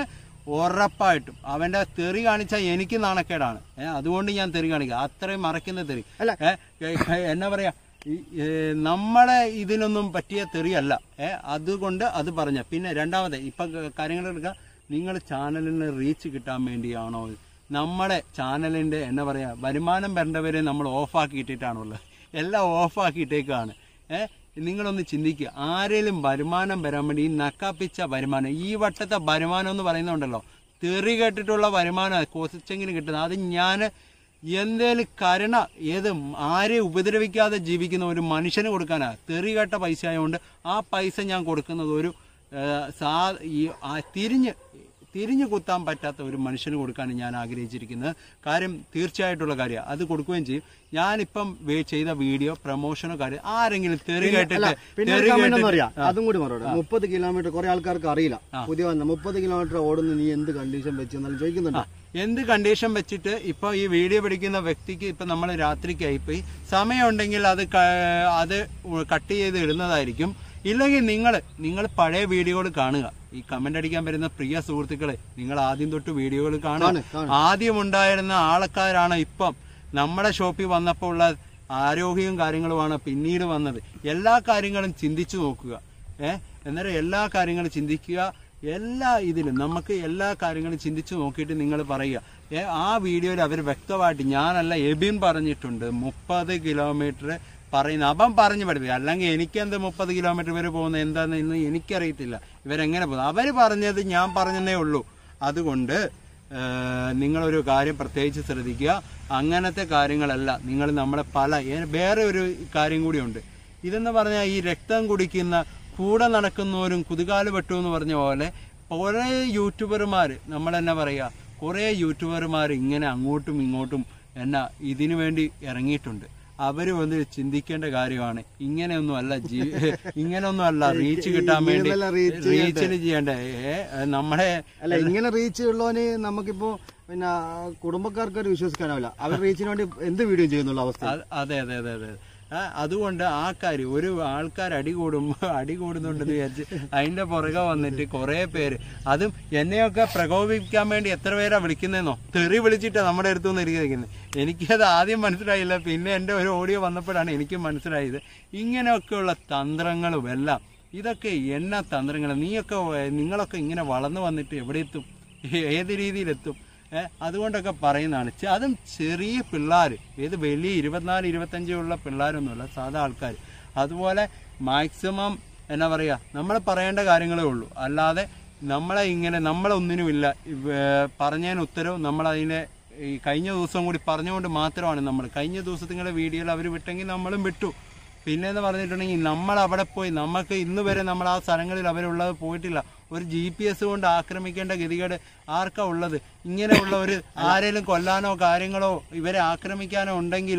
Speaker 1: ഉറപ്പായിട്ടും അവന്റെ തെറി കാണിച്ചാൽ എനിക്ക് നാണക്കേടാണ് ഏ, അതുകൊണ്ട് ഞാൻ തെറി കാണിക്കുക അത്രയും മറക്കുന്ന തെറി
Speaker 2: അല്ല.
Speaker 1: ഏ, ഏ, ഏ, എന്നാ പറയാ ഈ, ഏ, നമ്മളെ ഇതിനൊന്നും പറ്റിയ തെറിയല്ല ഏ അതുകൊണ്ട് അത് പറഞ്ഞ പിന്നെ രണ്ടാമത് ഇപ്പൊ കാര്യങ്ങൾ എടുക്കുക നിങ്ങൾ ചാനലിന് റീച്ച് കിട്ടാൻ വേണ്ടിയാണോ നമ്മുടെ ചാനലിന്റെ എന്നാ പറയാ വരുമാനം വരേണ്ടവരെ നമ്മൾ ഓഫാക്കിയിട്ടിട്ടാണുള്ളത് എല്ലാം ഓഫാക്കിയിട്ടേക്കാണ് ഏഹ് നിങ്ങളൊന്ന് ചിന്തിക്കുക ആരേലും വരുമാനം വരാൻ വേണ്ടി ഈ നക്കാപ്പിച്ച വരുമാനം ഈ വട്ടത്തെ വരുമാനം എന്ന് പറയുന്നുണ്ടല്ലോ തെറി കേട്ടിട്ടുള്ള വരുമാനം കൊസിച്ചെങ്കിലും കിട്ടുന്നത് അത് ഞാൻ എന്തേലും കരുണ ഏത് ആരെ ഉപദ്രവിക്കാതെ ജീവിക്കുന്ന ഒരു മനുഷ്യന് കൊടുക്കാനാ തെറി കേട്ട പൈസ ആയതുകൊണ്ട് ആ പൈസ ഞാൻ കൊടുക്കുന്നത് ഒരു ഏഹ്, സാ ഈ ആ തിരിഞ്ഞ് തിരിഞ്ഞു കുത്താൻ പറ്റാത്ത ഒരു മനുഷ്യന് കൊടുക്കാണ് ഞാൻ ആഗ്രഹിച്ചിരിക്കുന്നത് കാര്യം തീർച്ചയായിട്ടുള്ള കാര്യമാണ് അത് കൊടുക്കുകയും ചെയ്യും ഞാനിപ്പം വേ- ചെയ്ത വീഡിയോ പ്രൊമോഷനോ കാര്യം ആരെങ്കിലും തെറി
Speaker 2: അല്ല
Speaker 1: കേട്ടിട്ട്
Speaker 2: പിന്നെ
Speaker 1: തെറി
Speaker 2: ഒരു comment ഒന്നും
Speaker 1: കേട്ടിട്ട്
Speaker 2: അറിയാം അതും കൂടി മറുപടി മുപ്പത് കിലോമീറ്റർ കുറെ ആൾക്കാർക്ക് അറിയില്ല പുതിയ വന്ന മുപ്പത് കിലോമീറ്റർ ഓടുന്ന നീ എന്ത് കണ്ടീഷൻ വെച്ചെന്നാലും ചോദിക്കുന്നുണ്ട്
Speaker 1: എന്ത് കണ്ടീഷൻ വെച്ചിട്ട് ഇപ്പൊ ഈ വീഡിയോ പിടിക്കുന്ന വ്യക്തിക്ക് ഇപ്പൊ നമ്മൾ രാത്രിക്കായി പോയി സമയമുണ്ടെങ്കിൽ അത് ക- അത് കട്ട് ചെയ്ത് ഇടുന്നതായിരിക്കും ഇല്ലെങ്കിൽ നിങ്ങൾ നിങ്ങൾ പഴയ വീഡിയോകൾ കാണുക ഈ കമന്റ് അടിക്കാൻ വരുന്ന പ്രിയ സുഹൃത്തുക്കളെ നിങ്ങൾ ആദ്യം തൊട്ട് വീഡിയോകൾ കാണുക
Speaker 2: കാണ്, കാണ്.
Speaker 1: ആദ്യം ഉണ്ടായിരുന്ന ആൾക്കാരാണ് ഇപ്പം നമ്മുടെ ഷോപ്പിൽ വന്നപ്പോൾ ഉള്ള ആരോഗ്യവും കാര്യങ്ങളുമാണ് പിന്നീട് വന്നത് എല്ലാ കാര്യങ്ങളും ചിന്തിച്ചു നോക്കുക ഏഹ് അന്നേരം എല്ലാ കാര്യങ്ങളും ചിന്തിക്കുക എല്ലാ ഇതിലും നമുക്ക് എല്ലാ കാര്യങ്ങളും ചിന്തിച്ചു നോക്കിയിട്ട് നിങ്ങൾ പറയുക ഏ ആ വീഡിയോയിൽ അവർ വ്യക്തമായിട്ട് ഞാനല്ല എബിൻ പറഞ്ഞിട്ടുണ്ട് മുപ്പത് കിലോമീറ്റർ പറയുന്ന അവൻ പറഞ്ഞു പഠിപ്പിക്കുക അല്ലെങ്കിൽ എനിക്കെന്ത് മുപ്പത് കിലോമീറ്റർ വരെ പോകുന്നത് എന്താണെന്ന് ഇന്ന് എനിക്കറിയത്തില്ല ഇവരെങ്ങനെ പോകുന്നത് അവർ പറഞ്ഞത് ഞാൻ പറഞ്ഞതേ ഉള്ളൂ അതുകൊണ്ട് ഏഹ്, നിങ്ങളൊരു കാര്യം പ്രത്യേകിച്ച് ശ്രദ്ധിക്കുക അങ്ങനത്തെ കാര്യങ്ങളല്ല നിങ്ങൾ നമ്മളെ പല ഏ- വേറെ ഒരു കാര്യം കൂടിയുണ്ട് ഇതെന്ന് പറഞ്ഞാൽ ഈ രക്തം കുടിക്കുന്ന കൂടെ നടക്കുന്നവരും കുതുകാല് വെട്ടു എന്ന് പറഞ്ഞ പോലെ കുറേ യൂട്യൂബർമാർ നമ്മൾ എന്നാ പറയുക കുറേ യൂട്യൂബർമാർ ഇങ്ങനെ അങ്ങോട്ടും ഇങ്ങോട്ടും എന്നാ ഇതിനു വേണ്ടി ഇറങ്ങിയിട്ടുണ്ട് അവര് വന്ന് ചിന്തിക്കേണ്ട കാര്യമാണ് ഇങ്ങനെയൊന്നും അല്ല ജീ ഇങ്ങനെയൊന്നും അല്ല റീച്ച് കിട്ടാൻ വേണ്ടി
Speaker 2: ഇങ്ങനെയല്ല reach
Speaker 1: റീച്ചിന് ചെയ്യണ്ടേ ഏ, നമ്മളെ
Speaker 2: അല്ല ഇങ്ങനെ റീച്ച് ഉള്ളവന് നമുക്കിപ്പോ പിന്നെ കുടുംബക്കാർക്ക് ഒരു വിശ്വസിക്കാനാവില്ല അവർ റീച്ചിന് വേണ്ടി എന്ത് വീഡിയോ ചെയ്യുന്നുള്ള അവസ്ഥ
Speaker 1: അത് അതെ അതെ അതെ അതെ ആ, അതുകൊണ്ട് ആ കാര്യം ഒരു ആൾക്കാർ അടി കൂടുമ്പോൾ അടി കൂടുന്നുണ്ടെന്ന് വിചാരിച്ച് അതിന്റെ പുറകെ വന്നിട്ട് കുറെ പേര് അതും എന്നെയൊക്കെ പ്രകോപിപ്പിക്കാൻ വേണ്ടി എത്ര പേരാ വിളിക്കുന്നതെന്നോ തെറി വിളിച്ചിട്ടാ നമ്മുടെ അടുത്ത് നിന്ന് ഇരിക്കുന്നത് എനിക്കത് ആദ്യം മനസ്സിലായില്ല പിന്നെ എൻ്റെ ഒരു ഓഡിയോ വന്നപ്പോഴാണ് എനിക്ക് മനസ്സിലായത് ഇങ്ങനെയൊക്കെയുള്ള തന്ത്രങ്ങളും എല്ലാം ഇതൊക്കെ എന്നാ തന്ത്രങ്ങൾ നീയൊക്കെ വ- നിങ്ങളൊക്കെ ഇങ്ങനെ വളർന്നു വന്നിട്ട് എവിടെ എത്തും ഏത് രീതിയിലെത്തും ഏഹ് അതുകൊണ്ടൊക്കെ പറയുന്നതാണ് ചെ- അതും ചെറിയ പിള്ളേർ ഏത് വലിയ ഇരുപത്തിനാല് ഇരുപത്തഞ്ച് ഉള്ള പിള്ളേരൊന്നുമല്ല സാധാ ആൾക്കാർ അതുപോലെ മാക്സിമം എന്നാ പറയുക നമ്മൾ പറയേണ്ട കാര്യങ്ങളേ ഉള്ളൂ അല്ലാതെ നമ്മളെ ഇങ്ങനെ നമ്മളൊന്നിനുമില്ല ഇവ- പറഞ്ഞതിന് ഉത്തരവും നമ്മളതിനെ ഈ കഴിഞ്ഞ ദിവസം കൂടി പറഞ്ഞുകൊണ്ട് മാത്രമാണ് നമ്മൾ കഴിഞ്ഞ ദിവസത്തിങ്ങളുടെ വീഡിയോയിൽ അവർ വിട്ടെങ്കിൽ നമ്മളും വിട്ടു പിന്നെ എന്ന് പറഞ്ഞിട്ടുണ്ടെങ്കിൽ നമ്മൾ അവിടെ പോയി നമുക്ക് ഇന്ന് വരെ നമ്മൾ ആ സ്ഥലങ്ങളിൽ അവരുള്ളത് പോയിട്ടില്ല ഒരു ജി പി എസ് കൊണ്ട് ആക്രമിക്കേണ്ട ഗതികേട് ആർക്കാ ഉള്ളത് ഇങ്ങനെയുള്ള ഒരു ആരെങ്കിലും കൊല്ലാനോ കാര്യങ്ങളോ ഇവരെ ആക്രമിക്കാനോ ഉണ്ടെങ്കിൽ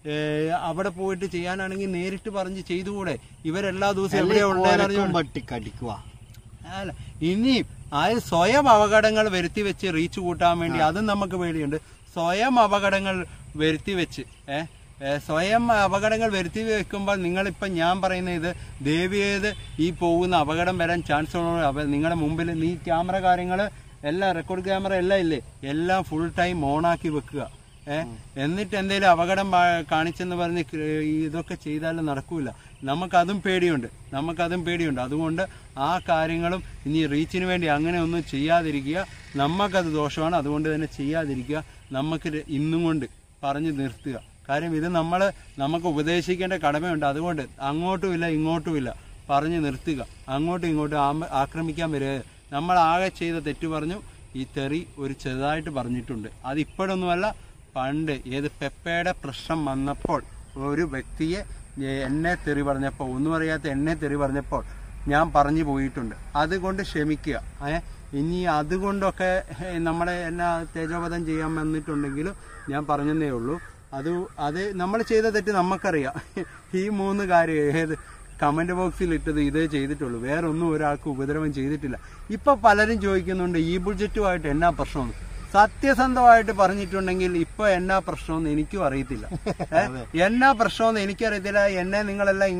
Speaker 1: അവിടെ പോയിട്ട് ചെയ്യാനാണെങ്കിൽ നേരിട്ട് പറഞ്ഞ് ചെയ്തുകൂടെ ഇവരെല്ലാ ദിവസവും എവിടെയാ ഉള്ളതെന്ന് അറിഞ്ഞു
Speaker 2: പട്ടിക്കടിക്കുക
Speaker 1: അല്ല ഇനിയും അത് സ്വയം അപകടങ്ങൾ വരുത്തി വെച്ച് റീച്ച് കൂട്ടാൻ വേണ്ടി അതും നമുക്ക് പേടിയുണ്ട് സ്വയം അപകടങ്ങൾ വരുത്തി വെച്ച് ഏഹ് സ്വയം അപകടങ്ങൾ വരുത്തി വെക്കുമ്പോൾ നിങ്ങളിപ്പം ഞാൻ പറയുന്ന ഇത് ദേവിയേത് ഈ പോകുന്ന അപകടം വരാൻ ചാൻസ് ഉള്ള അവ നിങ്ങളുടെ മുമ്പിൽ നീ ക്യാമറ കാര്യങ്ങൾ എല്ലാം റെക്കോർഡ് ക്യാമറ എല്ലാം ഇല്ലേ എല്ലാം ഫുൾ ടൈം ഓണാക്കി വെക്കുക ഏഹ് എന്നിട്ട് എന്തെങ്കിലും അപകടം പാ- കാണിച്ചെന്ന് പറഞ്ഞ് ക- ഇതൊക്കെ ചെയ്താലും നടക്കൂല നമുക്കതും പേടിയുണ്ട് നമുക്കതും പേടിയുണ്ട് അതുകൊണ്ട് ആ കാര്യങ്ങളും ഇനി റീച്ചിന് വേണ്ടി അങ്ങനെ ഒന്നും ചെയ്യാതിരിക്കുക നമുക്കത് ദോഷമാണ് അതുകൊണ്ട് തന്നെ ചെയ്യാതിരിക്കുക നമുക്ക് ര- ഇന്നും കൊണ്ട് പറഞ്ഞു നിർത്തുക കാര്യം ഇത് നമ്മൾ നമുക്ക് ഉപദേശിക്കേണ്ട കടമയുണ്ട് അതുകൊണ്ട് അങ്ങോട്ടുമില്ല ഇങ്ങോട്ടുമില്ല പറഞ്ഞു നിർത്തുക അങ്ങോട്ടും ഇങ്ങോട്ടും ആമ- ആക്രമിക്കാൻ വരിക നമ്മൾ ആകെ ചെയ്ത തെറ്റ് പറഞ്ഞു ഈ തെറി ഒരു ചെറുതായിട്ട് പറഞ്ഞിട്ടുണ്ട് അത് ഇപ്പോഴൊന്നുമല്ല പണ്ട് ഏത് പെപ്പയുടെ പ്രശ്നം വന്നപ്പോൾ ഒരു വ്യക്തിയെ എ- എന്നെ തെറി പറഞ്ഞപ്പോൾ ഒന്നും അറിയാത്ത എന്നെ തെറി പറഞ്ഞപ്പോൾ ഞാൻ പറഞ്ഞു പോയിട്ടുണ്ട് അതുകൊണ്ട് ക്ഷമിക്കുക ഏ ഇനി അതുകൊണ്ടൊക്കെ ഏ, നമ്മളെ എന്നാ തേജോവധം ചെയ്യാൻ വന്നിട്ടുണ്ടെങ്കിലും ഞാൻ പറഞ്ഞതേ ഉള്ളൂ അത് അത് നമ്മൾ ചെയ്ത തെറ്റ് നമുക്കറിയാം ഈ മൂന്ന് കാര്യം ഏത് കമന്റ് ബോക്സിൽ ഇട്ടത് ഇതേ ചെയ്തിട്ടുള്ളൂ വേറെ ഒന്നും ഒരാൾക്ക് ഉപദ്രവം ചെയ്തിട്ടില്ല ഇപ്പൊ പലരും ചോദിക്കുന്നുണ്ട് ഈ ബുഡ്ജറ്റുമായിട്ട് എന്നാ പ്രശ്നം സത്യസന്ധമായിട്ട് പറഞ്ഞിട്ടുണ്ടെങ്കിൽ ഇപ്പൊ എന്നാ പ്രശ്നമെന്ന് എനിക്കും അറിയത്തില്ല ഏ? എന്നാ പ്രശ്നമെന്ന് എനിക്കറിയത്തില്ല എന്നെ നിങ്ങളെല്ലാം ഇങ്ങനെ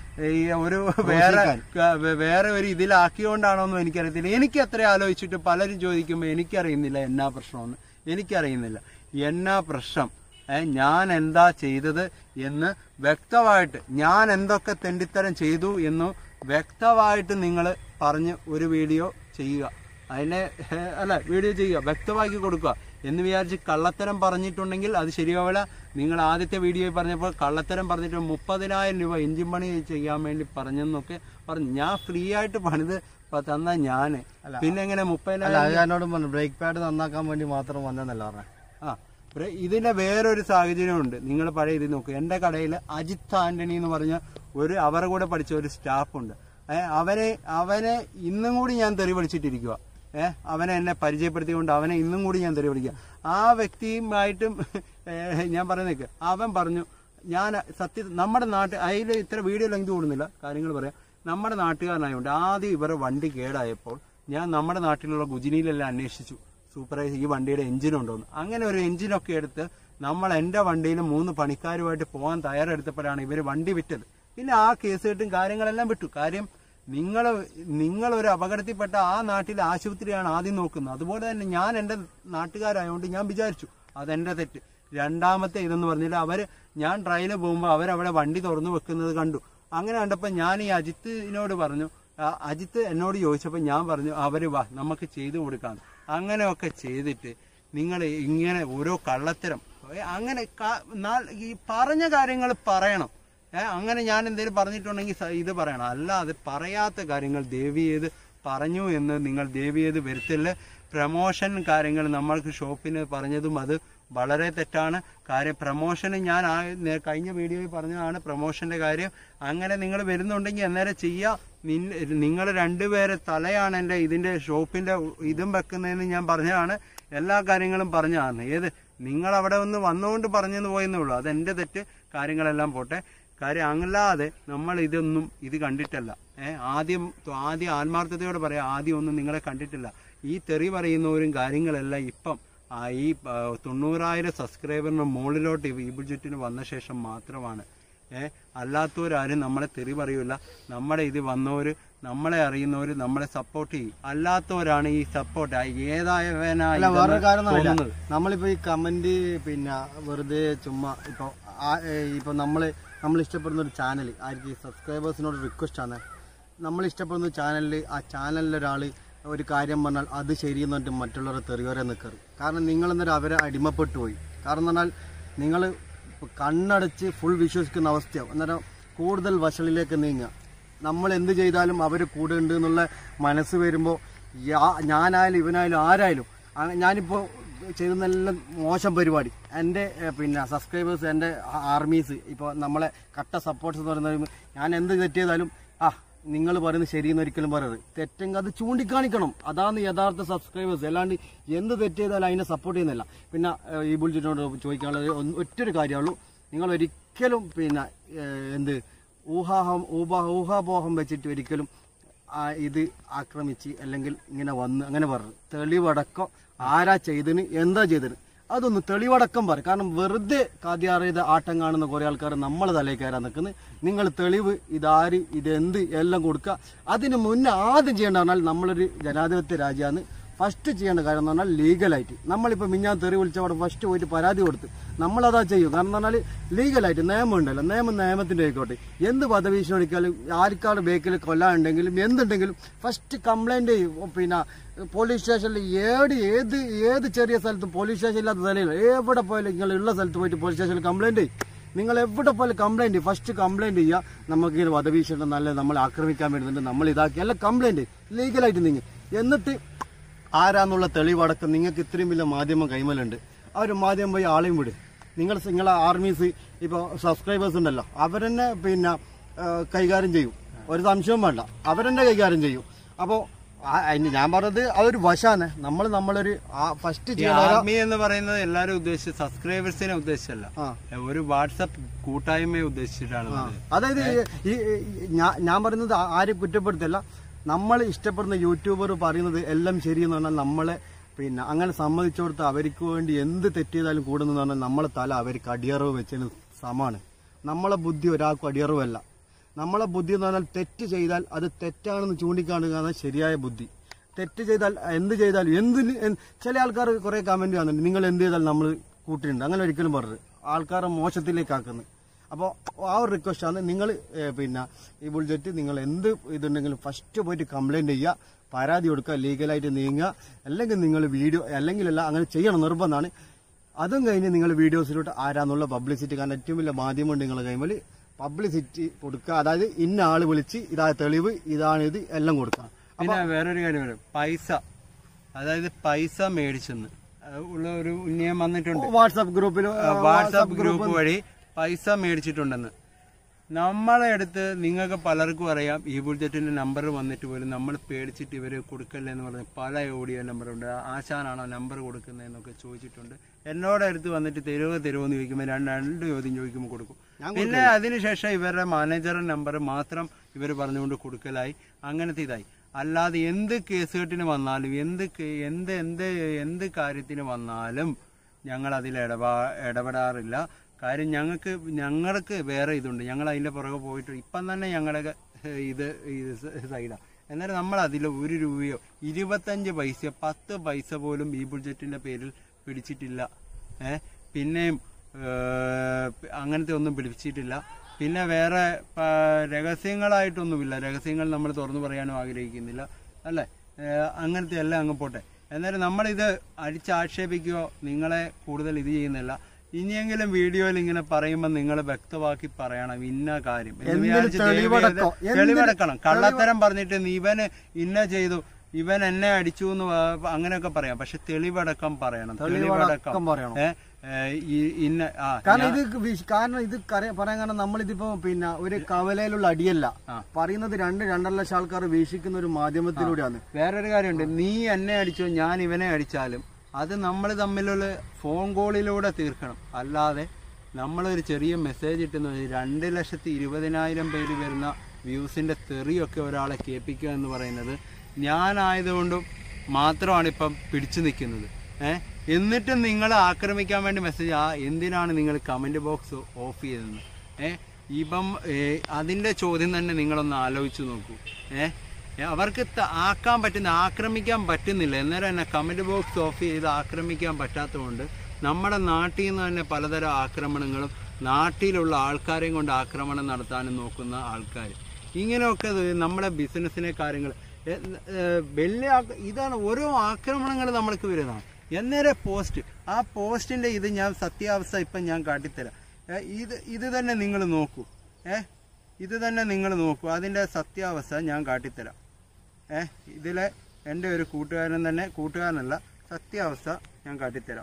Speaker 1: ഈ ഒരു വേറെ ക- വേ- വേറെ ഒരു ഇതിലാക്കിയോണ്ടാണോന്നും എനിക്കറിയത്തില്ല എനിക്ക് അത്ര ആലോചിച്ചിട്ട് പലരും ചോദിക്കുമ്പോൾ എനിക്കറിയുന്നില്ല എന്നാ പ്രശ്നമെന്ന് എനിക്കറിയുന്നില്ല എന്നാ പ്രശ്നം ഏ, ഞാൻ എന്താ ചെയ്തത് എന്ന് വ്യക്തമായിട്ട് ഞാൻ എന്തൊക്കെ തെണ്ടിത്തരം ചെയ്തു എന്ന് വ്യക്തമായിട്ട് നിങ്ങൾ പറഞ്ഞ് ഒരു വീഡിയോ ചെയ്യുക അതിനെ ഏ, അല്ല വീഡിയോ ചെയ്യുക വ്യക്തമാക്കി കൊടുക്കുക എന്ന് വിചാരിച്ച് കള്ളത്തരം പറഞ്ഞിട്ടുണ്ടെങ്കിൽ അത് ശരിയാവില്ല നിങ്ങൾ ആദ്യത്തെ വീഡിയോയിൽ പറഞ്ഞപ്പോൾ കള്ളത്തരം പറഞ്ഞിട്ട് മുപ്പതിനായിരം രൂപ എഞ്ചിൻ പണി ചെയ്യാൻ വേണ്ടി പറഞ്ഞെന്നൊക്കെ പറഞ്ഞു ഞാൻ ഫ്രീ ആയിട്ട് പണിത് പ- തന്ന ഞാന് പിന്നെ എങ്ങനെ
Speaker 2: അല്ല
Speaker 1: മുപ്പതിനായിരം
Speaker 2: അത് എന്നോടും പറഞ്ഞു ബ്രേക്ക് പാഡ് നന്നാക്കാൻ വേണ്ടി മാത്രം വന്നെന്നല്ല പറഞ്ഞത്
Speaker 1: ആ പ്ര- ഇതിന്റെ വേറൊരു സാഹചര്യമുണ്ട് നിങ്ങൾ പഴയ ഇത് നോക്കുക എന്റെ കടയിൽ അജിത്ത് ആന്റണി എന്ന് പറഞ്ഞ ഒരു അവരുടെ കൂടെ പഠിച്ച ഒരു സ്റ്റാഫ് ഉണ്ട് ഏഹ് അവനെ അവനെ ഇന്നും കൂടി ഞാൻ തെറി വിളിച്ചിട്ടിരിക്കുക ഏഹ് അവനെ എന്നെ പരിചയപ്പെടുത്തിക്കൊണ്ട് അവനെ ഇന്നും കൂടി ഞാൻ തെറി വിളിക്കുക ആ വ്യക്തിയുമായിട്ടും ഏഹ്, ഞാൻ പറയുന്നേക്ക് അവൻ പറഞ്ഞു ഞാൻ സത്യ നമ്മുടെ നാട്ടിൽ അതിൽ ഇത്ര വീഡിയോ ലെങ്ത് കൂടുന്നില്ല കാര്യങ്ങൾ പറയാം നമ്മുടെ നാട്ടുകാരനായതുകൊണ്ട് ആദ്യം ഇവരെ വണ്ടി കേടായപ്പോൾ ഞാൻ നമ്മുടെ നാട്ടിലുള്ള ഗുജിനിയിലെല്ലാം അന്വേഷിച്ചു സൂപ്പറൈസ് ഈ വണ്ടിയുടെ എഞ്ചിൻ ഉണ്ടോന്ന് അങ്ങനെ ഒരു എഞ്ചിനൊക്കെ എടുത്ത് നമ്മൾ എന്റെ വണ്ടിയിൽ മൂന്ന് പണിക്കാരുമായിട്ട് പോകാൻ തയ്യാറെടുത്തപ്പോഴാണ് ഇവർ വണ്ടി വിറ്റത് പിന്നെ ആ കേസ് കെട്ടും കാര്യങ്ങളെല്ലാം വിട്ടു കാര്യം നിങ്ങൾ നിങ്ങൾ ഒരു അപകടത്തിൽപ്പെട്ട ആ നാട്ടിലെ ആശുപത്രിയാണ് ആദ്യം നോക്കുന്നത് അതുപോലെ തന്നെ ഞാൻ എൻ്റെ നാട്ടുകാരായതുകൊണ്ട് ഞാൻ വിചാരിച്ചു അതെന്റെ തെറ്റ് രണ്ടാമത്തെ ഇതെന്ന് പറഞ്ഞാൽ അവര് ഞാൻ ട്രയലിൽ പോകുമ്പോൾ അവരവിടെ വണ്ടി തുറന്നു വെക്കുന്നത് കണ്ടു അങ്ങനെ കണ്ടപ്പോൾ ഞാൻ ഈ അജിത്തിനോട് പറഞ്ഞു ആ, അജിത്ത് എന്നോട് ചോദിച്ചപ്പോൾ ഞാൻ പറഞ്ഞു അവര് വാ നമുക്ക് ചെയ്തു കൊടുക്കാം അങ്ങനെയൊക്കെ ചെയ്തിട്ട് നിങ്ങൾ ഇങ്ങനെ ഓരോ കള്ളത്തരം ഏ, അങ്ങനെ ക- നാ- ഈ പറഞ്ഞ കാര്യങ്ങൾ പറയണം ഏ, അങ്ങനെ ഞാൻ എന്തെങ്കിലും പറഞ്ഞിട്ടുണ്ടെങ്കിൽ സ- ഇത് പറയണം അല്ലാതെ പറയാത്ത കാര്യങ്ങൾ ദേവി ചെയ്ത് പറഞ്ഞു എന്ന് നിങ്ങൾ ദേവി ചെയ്ത് വരുത്തില്ല പ്രമോഷൻ കാര്യങ്ങൾ നമ്മൾക്ക് ഷോപ്പിന് പറഞ്ഞതും അത് വളരെ തെറ്റാണ് കാര്യം പ്രമോഷന് ഞാൻ ആ നേ- കഴിഞ്ഞ വീഡിയോയിൽ പറഞ്ഞതാണ് പ്രമോഷന്റെ കാര്യം അങ്ങനെ നിങ്ങൾ വരുന്നുണ്ടെങ്കിൽ അന്നേരം ചെയ്യാം നിങ്ങൾ രണ്ടുപേരെ തലയാണ് എൻ്റെ ഇതിന്റെ ഷോപ്പിന്റെ ഇതും വെക്കുന്നതെന്ന് ഞാൻ പറഞ്ഞതാണ് എല്ലാ കാര്യങ്ങളും പറഞ്ഞതാണ് ഏത് നിങ്ങൾ അവിടെ ഒന്ന് വന്നുകൊണ്ട് പറഞ്ഞെന്ന് പോയെന്നേ ഉള്ളൂ അതെന്റെ തെറ്റ് കാര്യങ്ങളെല്ലാം പോട്ടെ കാര്യം അല്ലാതെ നമ്മൾ ഇതൊന്നും ഇത് കണ്ടിട്ടല്ല ഏഹ് ആദ്യം ആദ്യം ആത്മാർത്ഥതയോടെ പറയാം ആദ്യം ഒന്നും നിങ്ങളെ കണ്ടിട്ടില്ല ഈ തെറി പറയുന്നവരും കാര്യങ്ങളെല്ലാം ഇപ്പം ആ ഈ ആ, തൊണ്ണൂറായിരം സബ്സ്ക്രൈബറിന് മുകളിലോട്ട് ഈ ബുജറ്റിന് വന്ന ശേഷം മാത്രമാണ് ഏഹ് അല്ലാത്തവരാരും നമ്മളെ തെറി പറയൂല നമ്മുടെ ഇത് വന്നവര് നമ്മളെ അറിയുന്നവര് നമ്മളെ സപ്പോർട്ട് ചെയ്യും അല്ലാത്തവരാണ് ഈ സപ്പോർട്ട്
Speaker 2: അല്ല വേറൊരു കാര്യം ഒന്നുമില്ല
Speaker 1: തോന്നുന്നത്
Speaker 2: നമ്മളിപ്പോ ഈ കമന്റ് പിന്നെ വെറുതെ ചുമ്മാ ഇപ്പൊ ആ- ഏ, ഇപ്പൊ നമ്മള് നമ്മൾ ഇഷ്ടപ്പെടുന്ന ഒരു ചാനൽ ആർക്ക് സബ്സ്ക്രൈബേഴ്സിനോട് റിക്വസ്റ്റ് ആണ് നമ്മൾ ഇഷ്ടപ്പെടുന്ന ചാനലിൽ ആ ചാനലിൽ ഒരാൾ ഒരു കാര്യം പറഞ്ഞാൽ അത് ശരിയെന്ന് പറഞ്ഞിട്ട് മറ്റുള്ളവരെ തെറിയോരെ നിൽക്കറ് കാരണം നിങ്ങൾ എന്നൊരു അവരെ അടിമപ്പെട്ടു പോയി കാരണം എന്ന് പറഞ്ഞാൽ നിങ്ങൾ കണ്ണടച്ച് ഫുൾ വിശ്വസിക്കുന്ന അവസ്ഥയാവും അന്നേരം കൂടുതൽ വഷളിലേക്ക് നീങ്ങുക നമ്മൾ എന്ത് ചെയ്താലും അവർ കൂടെ ഉണ്ട് എന്നുള്ള മനസ്സ് വരുമ്പോൾ ഞാനായാലും ഇവനായാലും ആരായാലും ആ- ഞാനിപ്പോൾ ചെയ്യുന്നെല്ലാം മോശം പരിപാടി എൻ്റെ ഏഹ്, പിന്നെ സബ്സ്ക്രൈബേഴ്സ് എൻ്റെ ആർമീസ് ഇപ്പോൾ നമ്മളെ കട്ട സപ്പോർട്ട്സ് എന്ന് പറയുന്നത് ഞാൻ എന്ത് തെറ്റ് ചെയ്താലും ആ നിങ്ങൾ പറയുന്നത് ശരിയെന്ന് ഒരിക്കലും പറയരുത് തെറ്റെങ്കിൽ അത് ചൂണ്ടിക്കാണിക്കണം അതാണ് യഥാർത്ഥ സബ്സ്ക്രൈബേഴ്സ് അല്ലാണ്ട് എന്ത് തെറ്റ് ചെയ്താലും അതിനെ സപ്പോർട്ട് ചെയ്യുന്നില്ല പിന്നെ ഏഹ്, ഈ ബുൾജിനോട് ചോദിക്കാനുള്ളത് ഒന്ന് ഒറ്റൊരു കാര്യമുള്ളൂ നിങ്ങൾ ഒരിക്കലും പിന്നെ ഏഹ്, എന്ത് ഊഹാഹം ഊഹാ ഊഹാപോഹം വെച്ചിട്ട് ഒരിക്കലും ആ ഇത് ആക്രമിച്ച് അല്ലെങ്കിൽ ഇങ്ങനെ വന്ന് അങ്ങനെ പറഞ്ഞു തെളിവടക്കം ആരാ ചെയ്തിന് എന്താ ചെയ്തിന് അതൊന്ന് തെളിവടക്കം പറ കാരണം വെറുതെ കാദ്യാറിയത് ആട്ടം കാണുന്ന കുറെ ആൾക്കാർ നമ്മളെ തലയിൽ കയറാൻ നിൽക്കുന്നത് നിങ്ങൾ തെളിവ് ഇതാര് ഇതെന്ത് എല്ലാം കൊടുക്കുക അതിന് മുന്നേ ആദ്യം ചെയ്യേണ്ട പറഞ്ഞാൽ നമ്മളൊരു ജനാധിപത്യ രാജ്യമാണ് ഫസ്റ്റ് ചെയ്യേണ്ട കാര്യം എന്ന് പറഞ്ഞാൽ ലീഗലായിട്ട് നമ്മളിപ്പോൾ മിഞ്ഞാൻ തെറി വിളിച്ചവിടെ ഫസ്റ്റ് പോയിട്ട് പരാതി കൊടുത്ത് നമ്മളതാ ചെയ്യും കാരണം എന്ന് പറഞ്ഞാൽ ലീഗലായിട്ട് നിയമം ഉണ്ടല്ലോ നിയമം നിയമത്തിന്റെ ആയിക്കോട്ടെ എന്ത് പദവീശം അടിക്കാലും ആർക്കാട് ബേക്കിൽ കൊല്ലാനുണ്ടെങ്കിലും എന്തുണ്ടെങ്കിലും ഫസ്റ്റ് കംപ്ലൈന്റ് ചെയ്യും പിന്നെ പോലീസ് സ്റ്റേഷനിൽ ഏത് ഏത് ഏത് ചെറിയ സ്ഥലത്തും പോലീസ് സ്റ്റേഷൻ ഇല്ലാത്ത സ്ഥലമില്ല എവിടെ പോയാലും നിങ്ങൾ ഉള്ള സ്ഥലത്ത് പോയിട്ട് പോലീസ് സ്റ്റേഷനിൽ കംപ്ലൈന്റ് ചെയ്യും നിങ്ങൾ എവിടെ പോയാലും കംപ്ലൈന്റ് ഫസ്റ്റ് കംപ്ലൈന്റ് ചെയ്യുക നമുക്ക് ഇങ്ങനെ വധഭീഷണി നല്ല നമ്മളെ ആക്രമിക്കാൻ വരുന്നുണ്ട് നമ്മൾ ഇതാക്കി എല്ലാം കംപ്ലൈന്റ് ലീഗലായിട്ട് നിങ്ങൾ എന്നിട്ട് ആരാന്നുള്ള തെളിവടക്കം നിങ്ങൾക്ക് ഇത്രയും വലിയ മാധ്യമം കൈമലുണ്ട് ആ ഒരു മാധ്യമം പോയി ആളെയും വിട് നിങ്ങൾ നിങ്ങളെ ആർമീസ് ഇപ്പോൾ സബ്സ്ക്രൈബേഴ്സ് ഉണ്ടല്ലോ അവരെന്നെ പിന്നെ ആ, കൈകാര്യം ചെയ്യും ഒരു സംശയവും വേണ്ട അവരെന്നെ കൈകാര്യം ചെയ്യും അപ്പോൾ ഞാൻ പറഞ്ഞത് അതൊരു വശാണ് നമ്മൾ നമ്മളൊരു ഫസ്റ്റ്
Speaker 1: ഈ
Speaker 2: ചെയ്യണ
Speaker 1: ആർമി എന്ന് പറയുന്നത് എല്ലാരും ഉദ്ദേശിച്ച് സബ്സ്ക്രൈബേഴ്സിനെ ഉദ്ദേശിച്ചല്ല
Speaker 2: ആ.
Speaker 1: ഒരു വാട്സപ്പ് കൂട്ടായ്മയെ ഉദ്ദേശിച്ചിട്ടാണ് ഇത്.
Speaker 2: അതായത് ഈ ഈ- ഞാ- ഞാൻ പറയുന്നത് ആ- ആരും കുറ്റപ്പെടുത്തല്ല നമ്മൾ ഇഷ്ടപ്പെടുന്ന യൂട്യൂബർ പറയുന്നത് എല്ലാം ശരിയെന്ന് പറഞ്ഞാൽ നമ്മളെ പിന്നെ അങ്ങനെ സമ്മതിച്ചു കൊടുത്ത് അവർക്ക് വേണ്ടി എന്ത് തെറ്റ് ചെയ്താലും കൂടുന്നു പറഞ്ഞാൽ നമ്മളെ തല അവർക്ക് അടിയറവ് വെച്ചതിന് സമമാണ് നമ്മളെ ബുദ്ധി ഒരാൾക്കും അടിയറവല്ല നമ്മളെ ബുദ്ധി എന്ന് പറഞ്ഞാൽ തെറ്റ് ചെയ്താൽ അത് തെറ്റാണെന്ന് ചൂണ്ടിക്കാണുക എന്ന ശരിയായ ബുദ്ധി തെറ്റ് ചെയ്താൽ എന്ത് ചെയ്താലും എന്തിന് എന്ത്- ചില ആൾക്കാർ കുറെ കമന്റ് കാണുന്നുണ്ട് നിങ്ങൾ എന്ത് ചെയ്താൽ നമ്മൾ കൂട്ടിയിട്ടുണ്ട് അങ്ങനെ ഒരിക്കലും പറഞ്ഞു ആൾക്കാരെ മോശത്തിലേക്ക് ആക്കുന്നത് അപ്പോൾ ആ ഒരു റിക്വസ്റ്റ് ആണ് നിങ്ങൾ പിന്നെ ഈ ബുൾജറ്റ് നിങ്ങൾ എന്ത് ഇതുണ്ടെങ്കിലും ഫസ്റ്റ് പോയിട്ട് കംപ്ലൈന്റ് ചെയ്യുക പരാതി കൊടുക്കുക ലീഗലായിട്ട് നീങ്ങുക അല്ലെങ്കിൽ നിങ്ങൾ വീഡിയോ അല്ലെങ്കിൽ അല്ല അങ്ങനെ ചെയ്യണം നിർബന്ധമാണ് അതും കഴിഞ്ഞ് നിങ്ങൾ വീഡിയോസിലോട്ട് ആരാന്നുള്ള പബ്ലിസിറ്റി കാരണം ഏറ്റവും വലിയ മാധ്യമം നിങ്ങളുടെ കൈമൽ പബ്ലിസിറ്റി കൊടുക്കുക അതായത് ഇന്ന ആള് വിളിച്ച് ഇതാ തെളിവ് ഇതാണ് ഇത് എല്ലാം കൊടുക്കുക
Speaker 1: പിന്നെ വേറൊരു കാര്യം പറയാം പൈസ അതായത് പൈസ മേടിച്ചെന്ന് അത് ഉള്ള ഒരു ഉന്നയം വന്നിട്ടുണ്ട്
Speaker 2: വാട്സാപ്പ് ഗ്രൂപ്പിൽ
Speaker 1: വാട്സാപ്പ് ഗ്രൂപ്പ് വഴി പൈസ മേടിച്ചിട്ടുണ്ടെന്ന് നമ്മളെ അടുത്ത് നിങ്ങൾക്ക് പലർക്കും അറിയാം ഈ ബുൾജറ്റിന്റെ നമ്പർ വന്നിട്ട് പോലും നമ്മൾ പേടിച്ചിട്ട് ഇവര് കൊടുക്കല്ലേ എന്ന് പറഞ്ഞ് പല ഓഡിയോ നമ്പറുണ്ട് ആശാനാണോ നമ്പർ കൊടുക്കുന്നതെന്നൊക്കെ ചോദിച്ചിട്ടുണ്ട് എന്നോട് അടുത്ത് വന്നിട്ട് തരുവോ തരുവോ എന്ന് ചോദിക്കുമ്പോൾ രണ്ട് രണ്ട് ചോദ്യം ചോദിക്കുമ്പോൾ കൊടുക്കും പിന്നെ അതിനുശേഷം ഇവരുടെ മാനേജറുടെ നമ്പർ മാത്രം ഇവർ പറഞ്ഞുകൊണ്ട് കൊടുക്കലായി അങ്ങനത്തെ ഇതായി അല്ലാതെ എന്ത് കേസുകെട്ടിന് വന്നാലും എന്ത് കേ- എന്ത് എന്ത് എന്ത് കാര്യത്തിന് വന്നാലും ഞങ്ങൾ അതിൽ ഇടപാ ഇടപെടാറില്ല കാര്യം ഞങ്ങൾക്ക് ഞങ്ങൾക്ക് വേറെ ഇതുണ്ട് ഞങ്ങൾ അതിന്റെ പുറകെ പോയിട്ട് ഇപ്പം തന്നെ ഞങ്ങളുടെ ഇത് ഇത് സൈഡാണ് എന്നാലും നമ്മൾ അതിൽ ഒരു രൂപയോ ഇരുപത്തഞ്ച് പൈസ പത്ത് പൈസ പോലും ഈ ബുഡ്ജറ്റിന്റെ പേരിൽ പിടിച്ചിട്ടില്ല ഏ പിന്നെയും ഏഹ്, അങ്ങനത്തെ ഒന്നും പിടിച്ചിട്ടില്ല പിന്നെ വേറെ പ- രഹസ്യങ്ങളായിട്ടൊന്നുമില്ല രഹസ്യങ്ങൾ നമ്മൾ തുറന്നു പറയാനും ആഗ്രഹിക്കുന്നില്ല അല്ലേ ഏഹ്, അങ്ങനത്തെ എല്ലാം അങ്ങ് പോട്ടെ എന്നാലും നമ്മളിത് അടിച്ചാക്ഷേപിക്കുകയോ നിങ്ങളെ കൂടുതൽ ഇത് ചെയ്യുന്നില്ല ഇനിയെങ്കിലും വീഡിയോയിൽ ഇങ്ങനെ പറയുമ്പോൾ നിങ്ങൾ വ്യക്തമാക്കി പറയണം ഇന്ന കാര്യം എന്ന്
Speaker 2: എന്തിന്
Speaker 1: വിചാരിച്ച് ദയവ് ചെയ്ത്
Speaker 2: തെളിവടക്കം? എന്തിന്
Speaker 1: തെളിവെടുക്കണം കള്ളത്തരം പറഞ്ഞിട്ട് നീ ഇവന് ഇന്ന ചെയ്തു ഇവൻ എന്നെ അടിച്ചു എന്ന് വ- അങ്ങനെയൊക്കെ പറയാം പക്ഷെ തെളിവടക്കം പറയണം
Speaker 2: തെളിവടക്കം പറയണം.
Speaker 1: ഏ, ഏ, ഈ- ഇന്ന ആ
Speaker 2: കാരണം ഇത് വിശ്- കാരണം ഇത് കര- പറയാൻ കാരണം നമ്മളിതിപ്പോ പിന്നെ ഒരു കവലയിലുള്ള അടിയല്ല പറയുന്നത് രണ്ട് രണ്ടര ലക്ഷം ആൾക്കാർ വീക്ഷിക്കുന്ന ഒരു മാധ്യമത്തിലൂടെയാണ്
Speaker 1: വേറൊരു കാര്യമുണ്ട് നീ എന്നെ അടിച്ചോ ഞാൻ ഇവനെ അടിച്ചാലും അത് നമ്മൾ തമ്മിലുള്ള ഫോൺ കോളിലൂടെ തീർക്കണം അല്ലാതെ നമ്മളൊരു ചെറിയ മെസ്സേജ് ഇട്ടുന്ന രണ്ട് ലക്ഷത്തി ഇരുപതിനായിരം പേര് വരുന്ന വ്യൂസിന്റെ തെറിയൊക്കെ ഒരാളെ കേൾപ്പിക്കുക എന്ന് പറയുന്നത് ഞാനായതുകൊണ്ടും മാത്രമാണ് ഇപ്പം പിടിച്ചു നിൽക്കുന്നത് ഏഹ് എന്നിട്ടും നിങ്ങൾ ആക്രമിക്കാൻ വേണ്ടി മെസ്സേജ് ആ എന്തിനാണ് നിങ്ങൾ കമന്റ് ബോക്സ് ഓഫ് ചെയ്തതെന്ന് ഏഹ് ഇപ്പം ഏഹ്, അതിന്റെ ചോദ്യം തന്നെ നിങ്ങളൊന്ന് ആലോചിച്ച് നോക്കൂ ഏഹ് ഏ, അവർക്ക് ത- ആക്കാൻ പറ്റുന്ന ആക്രമിക്കാൻ പറ്റുന്നില്ല അന്നേരം തന്നെ കമന്റ് ബോക്സ് ഓഫ് ചെയ്ത് ആക്രമിക്കാൻ പറ്റാത്തതുകൊണ്ട് നമ്മുടെ നാട്ടിൽ നിന്ന് തന്നെ പലതരം ആക്രമണങ്ങളും നാട്ടിലുള്ള ആൾക്കാരെയും കൊണ്ട് ആക്രമണം നടത്താനും നോക്കുന്ന ആൾക്കാർ ഇങ്ങനെയൊക്കെ ഇത് നമ്മുടെ ബിസിനസ്സിനെ കാര്യങ്ങൾ ഏ, ഏ, വലിയ ആക്ക- ഇതാണ് ഓരോ ആക്രമണങ്ങൾ നമ്മൾക്ക് വരുന്നതാണ് എന്നേരെ പോസ്റ്റ് ആ പോസ്റ്റിന്റെ ഇത് ഞാൻ സത്യാവസ്ഥ ഇപ്പം ഞാൻ കാട്ടിത്തരാം ഏ, ഇത് ഇത് തന്നെ നിങ്ങൾ നോക്കൂ ഏ ഇത് തന്നെ നിങ്ങൾ നോക്കൂ അതിന്റെ സത്യാവസ്ഥ ഞാൻ കാട്ടിത്തരാം ഏ ഇതിലെ എൻ്റെ ഒരു കൂട്ടുകാരൻ തന്നെ കൂട്ടുകാരനല്ല സത്യാവസ്ഥ ഞാൻ കാട്ടിത്തരാം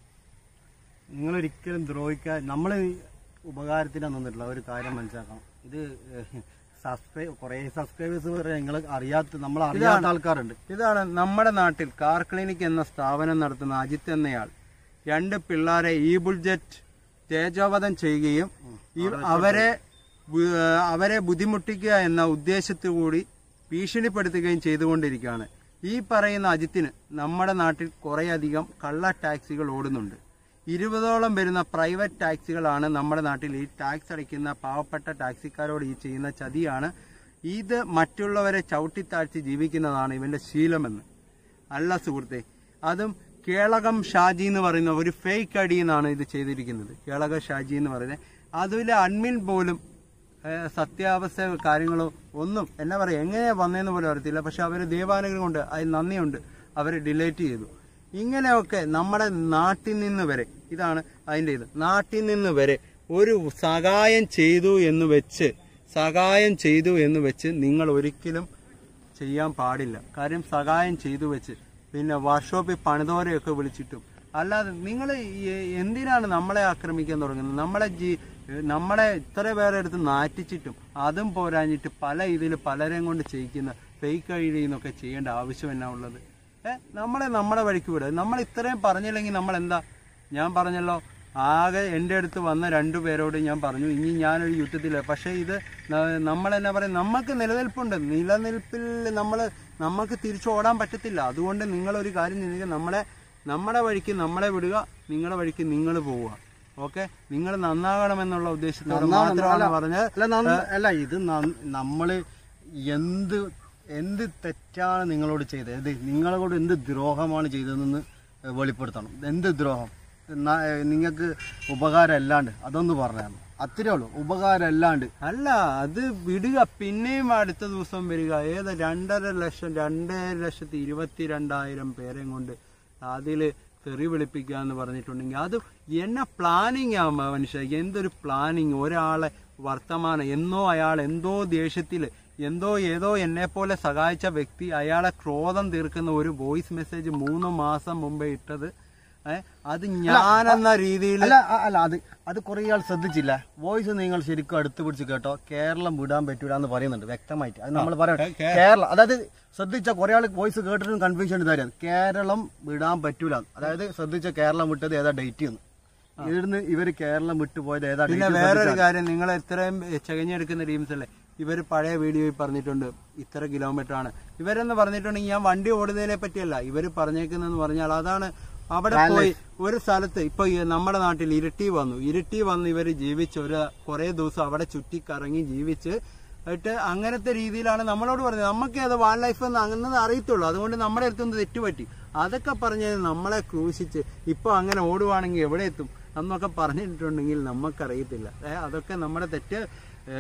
Speaker 2: നിങ്ങൾ ഒരിക്കലും ദ്രോഹിക്കാൻ നമ്മൾ ഉപകാരത്തിനാണ് നിന്നിട്ടുള്ള ഒരു കാര്യം മനസ്സിലാക്കണം ഇത് സബ്സ്ക്രൈബ് കുറെ സബ്സ്ക്രൈബേഴ്സ് പറയാൻ നിങ്ങൾ അറിയാത്ത നമ്മൾ അറിയാത്ത ആൾക്കാരുണ്ട്
Speaker 1: ഇതാണ് നമ്മുടെ നാട്ടിൽ കാർ ക്ലിനിക് എന്ന സ്ഥാപനം നടത്തുന്ന അജിത്ത് എന്നയാൾ രണ്ട് പിള്ളേരെ ഈ ബുൾജറ്റ് തേജോവധം ചെയ്യുകയും ഈ അവരെ ബു- അവരെ ബുദ്ധിമുട്ടിക്കുക എന്ന ഉദ്ദേശത്തോടുകൂടി ഭീഷണിപ്പെടുത്തുകയും ചെയ്തുകൊണ്ടിരിക്കുകയാണ് ഈ പറയുന്ന അജിത്തിന് നമ്മുടെ നാട്ടിൽ കുറേയധികം കള്ള ടാക്സികൾ ഓടുന്നുണ്ട് ഇരുപതോളം വരുന്ന പ്രൈവറ്റ് ടാക്സികളാണ് നമ്മുടെ നാട്ടിൽ ഈ ടാക്സ് അടയ്ക്കുന്ന പാവപ്പെട്ട ടാക്സിക്കാരോട് ഈ ചെയ്യുന്ന ചതിയാണ് ഇത് മറ്റുള്ളവരെ ചവിട്ടിത്താഴ്ത്തി ജീവിക്കുന്നതാണ് ഇവന്റെ ശീലമെന്ന് അല്ല സുഹൃത്തെ അതും കേളകം ഷാജി എന്ന് പറയുന്ന ഒരു ഫേക്ക് അടി എന്നാണ് ഇത് ചെയ്തിരിക്കുന്നത് കേളക ഷാജി എന്ന് പറയുന്നത് അതിലെ അഡ്മിൻ പോലും ഏഹ്, സത്യാവസ്ഥ കാര്യങ്ങളോ ഒന്നും എന്നാ പറയാ എങ്ങനെ വന്നതെന്ന് പോലും അറിയത്തില്ല പക്ഷെ അവർ ദൈവാനുഗ്രഹം കൊണ്ട് അതിൽ നന്ദിയുണ്ട് അവർ ഡിലേറ്റ് ചെയ്തു ഇങ്ങനെയൊക്കെ നമ്മുടെ നാട്ടിൽ നിന്ന് വരെ ഇതാണ് അതിൻ്റെ ഇത് നാട്ടിൽ നിന്ന് വരെ ഒരു സഹായം ചെയ്തു എന്ന് വെച്ച് സഹായം ചെയ്തു എന്ന് വെച്ച് നിങ്ങൾ ഒരിക്കലും ചെയ്യാൻ പാടില്ല കാര്യം സഹായം ചെയ്തു വെച്ച് പിന്നെ വർക്ക്ഷോപ്പിൽ പണിതോരെയൊക്കെ വിളിച്ചിട്ടും അല്ലാതെ നിങ്ങൾ എന്തിനാണ് നമ്മളെ ആക്രമിക്കാൻ തുടങ്ങുന്നത് നമ്മളെ ജീ നമ്മളെ ഇത്ര പേരെ അടുത്ത് നാറ്റിച്ചിട്ടും അതും പോരാഞ്ഞിട്ട് പല ഇതിൽ പലരെയും കൊണ്ട് ചെയ്യിക്കുന്ന ഫേക്ക് ഐഡിയിൽ നിന്നൊക്കെ ചെയ്യേണ്ട ആവശ്യം എന്നാ ഉള്ളത് ഏ നമ്മളെ നമ്മുടെ വഴിക്ക് വിടുക നമ്മൾ ഇത്രയും പറഞ്ഞില്ലെങ്കിൽ നമ്മൾ എന്താ ഞാൻ പറഞ്ഞല്ലോ ആകെ എൻ്റെ അടുത്ത് വന്ന രണ്ടു പേരോട് ഞാൻ പറഞ്ഞു ഇനി ഞാനൊരു യുദ്ധത്തില്ല പക്ഷേ ഇത് ന- നമ്മൾ എന്നാ പറയും നമുക്ക് നിലനിൽപ്പുണ്ട് നിലനിൽപ്പിൽ നമ്മൾ നമുക്ക് തിരിച്ചു ഓടാൻ പറ്റത്തില്ല അതുകൊണ്ട് നിങ്ങളൊരു കാര്യം ചെയ്യുക നമ്മളെ നമ്മുടെ വഴിക്ക് നമ്മളെ വിടുക നിങ്ങളുടെ വഴിക്ക് നിങ്ങൾ പോവുക ഓക്കെ നിങ്ങൾ നന്നാകണമെന്നുള്ള ഉദ്ദേശത്തോടെ
Speaker 2: നന്നാവണം.
Speaker 1: മാത്രമാണ്
Speaker 2: അല്ല,
Speaker 1: പറഞ്ഞത്
Speaker 2: അല്ല നന്ന- അല്ല ഇത് ന- നമ്മള് എന്ത് എന്ത് തെറ്റാണ് നിങ്ങളോട് ചെയ്തത് ഇത് നിങ്ങളോട് എന്ത് ദ്രോഹമാണ് ചെയ്തതെന്ന് വെളിപ്പെടുത്തണം എന്ത് ദ്രോഹം ന- നിങ്ങൾക്ക് ഉപകാരം അല്ലാണ്ട് അതൊന്ന് പറഞ്ഞു അത്രേ ഉള്ളൂ ഉപകാരം അല്ലാണ്ട്
Speaker 1: അല്ല അത് വിടുക പിന്നെയും അടുത്ത ദിവസം വരിക ഏത് രണ്ടര ലക്ഷം രണ്ടര ലക്ഷത്തി ഇരുപത്തി രണ്ടായിരം പേരെയും കൊണ്ട് അതില് തെറി വിളിപ്പിക്കുക എന്ന് പറഞ്ഞിട്ടുണ്ടെങ്കിൽ അത് എന്നെ പ്ലാനിങ് ആ മനുഷ്യ എന്തൊരു പ്ലാനിങ് ഒരാളെ വർത്തമാനം എന്നോ അയാൾ എന്തോ ദേഷ്യത്തില് എന്തോ ഏതോ എന്നെ പോലെ സഹായിച്ച വ്യക്തി അയാളെ ക്രോധം തീർക്കുന്ന ഒരു വോയിസ് മെസ്സേജ് മൂന്ന് മാസം മുമ്പേ ഇട്ടത് ഏ, അത് ഞാനെന്ന രീതിയിൽ
Speaker 2: അല്ല അ- അല്ല അത് അത് കുറെ ആൾ ശ്രദ്ധിച്ചില്ല വോയിസ് നിങ്ങൾ ശരിക്കും അടുത്ത് പിടിച്ച് കേട്ടോ കേരളം വിടാൻ പറ്റൂല എന്ന് പറയുന്നുണ്ട് വ്യക്തമായിട്ട് അത് നമ്മൾ പറയണം കേരളം അതായത് ശ്രദ്ധിച്ച കുറെ ആൾ വോയിസ് കേട്ടിട്ടും കൺഫ്യൂഷൻ ഇതായിരുന്നു കേരളം വിടാൻ പറ്റൂല അതായത് ശ്രദ്ധിച്ച കേരളം വിട്ടത് ഏതാ ഡേറ്റ് എന്ന് ഇവിടുന്ന് ഇവര് കേരളം വിട്ടുപോയത് ഏതാ
Speaker 1: പിന്നെ
Speaker 2: ഡേറ്റ്
Speaker 1: വേറൊരു കാര്യം നിങ്ങൾ എത്രയും ചകഞ്ഞെടുക്കുന്ന ടീംസ് അല്ലേ ഇവർ പഴയ വീഡിയോയിൽ പറഞ്ഞിട്ടുണ്ട് ഇത്ര കിലോമീറ്റർ ആണ് ഇവരെന്ന് പറഞ്ഞിട്ടുണ്ടെങ്കിൽ ഞാൻ വണ്ടി ഓടുന്നതിനെ പറ്റിയല്ല ഇവർ പറഞ്ഞേക്കുന്നതെന്ന് പറഞ്ഞാൽ അതാണ് അവിടെ പോയി ഒരു സ്ഥലത്ത് ഇപ്പൊ ഈ നമ്മുടെ നാട്ടിൽ ഇരിട്ടി വന്നു ഇരിട്ടി വന്ന് ഇവർ ജീവിച്ച് ഒരു കുറെ ദിവസം അവിടെ ചുറ്റിക്കറങ്ങി ജീവിച്ച് എന്നിട്ട് അങ്ങനത്തെ രീതിയിലാണ് നമ്മളോട് പറഞ്ഞത് നമുക്ക് അത് വാൻ ലൈഫ് എന്ന് അങ്ങനെ അറിയത്തുള്ളൂ അതുകൊണ്ട് നമ്മുടെ അടുത്തൊന്ന് തെറ്റുപറ്റി അതൊക്കെ പറഞ്ഞ് നമ്മളെ ക്രൂശിച്ച് ഇപ്പൊ അങ്ങനെ ഓടുവാണെങ്കിൽ എവിടെ എത്തും എന്നൊക്കെ പറഞ്ഞിട്ടുണ്ടെങ്കിൽ നമുക്കറിയത്തില്ല ഏ, അതൊക്കെ നമ്മുടെ തെറ്റ് ഏ,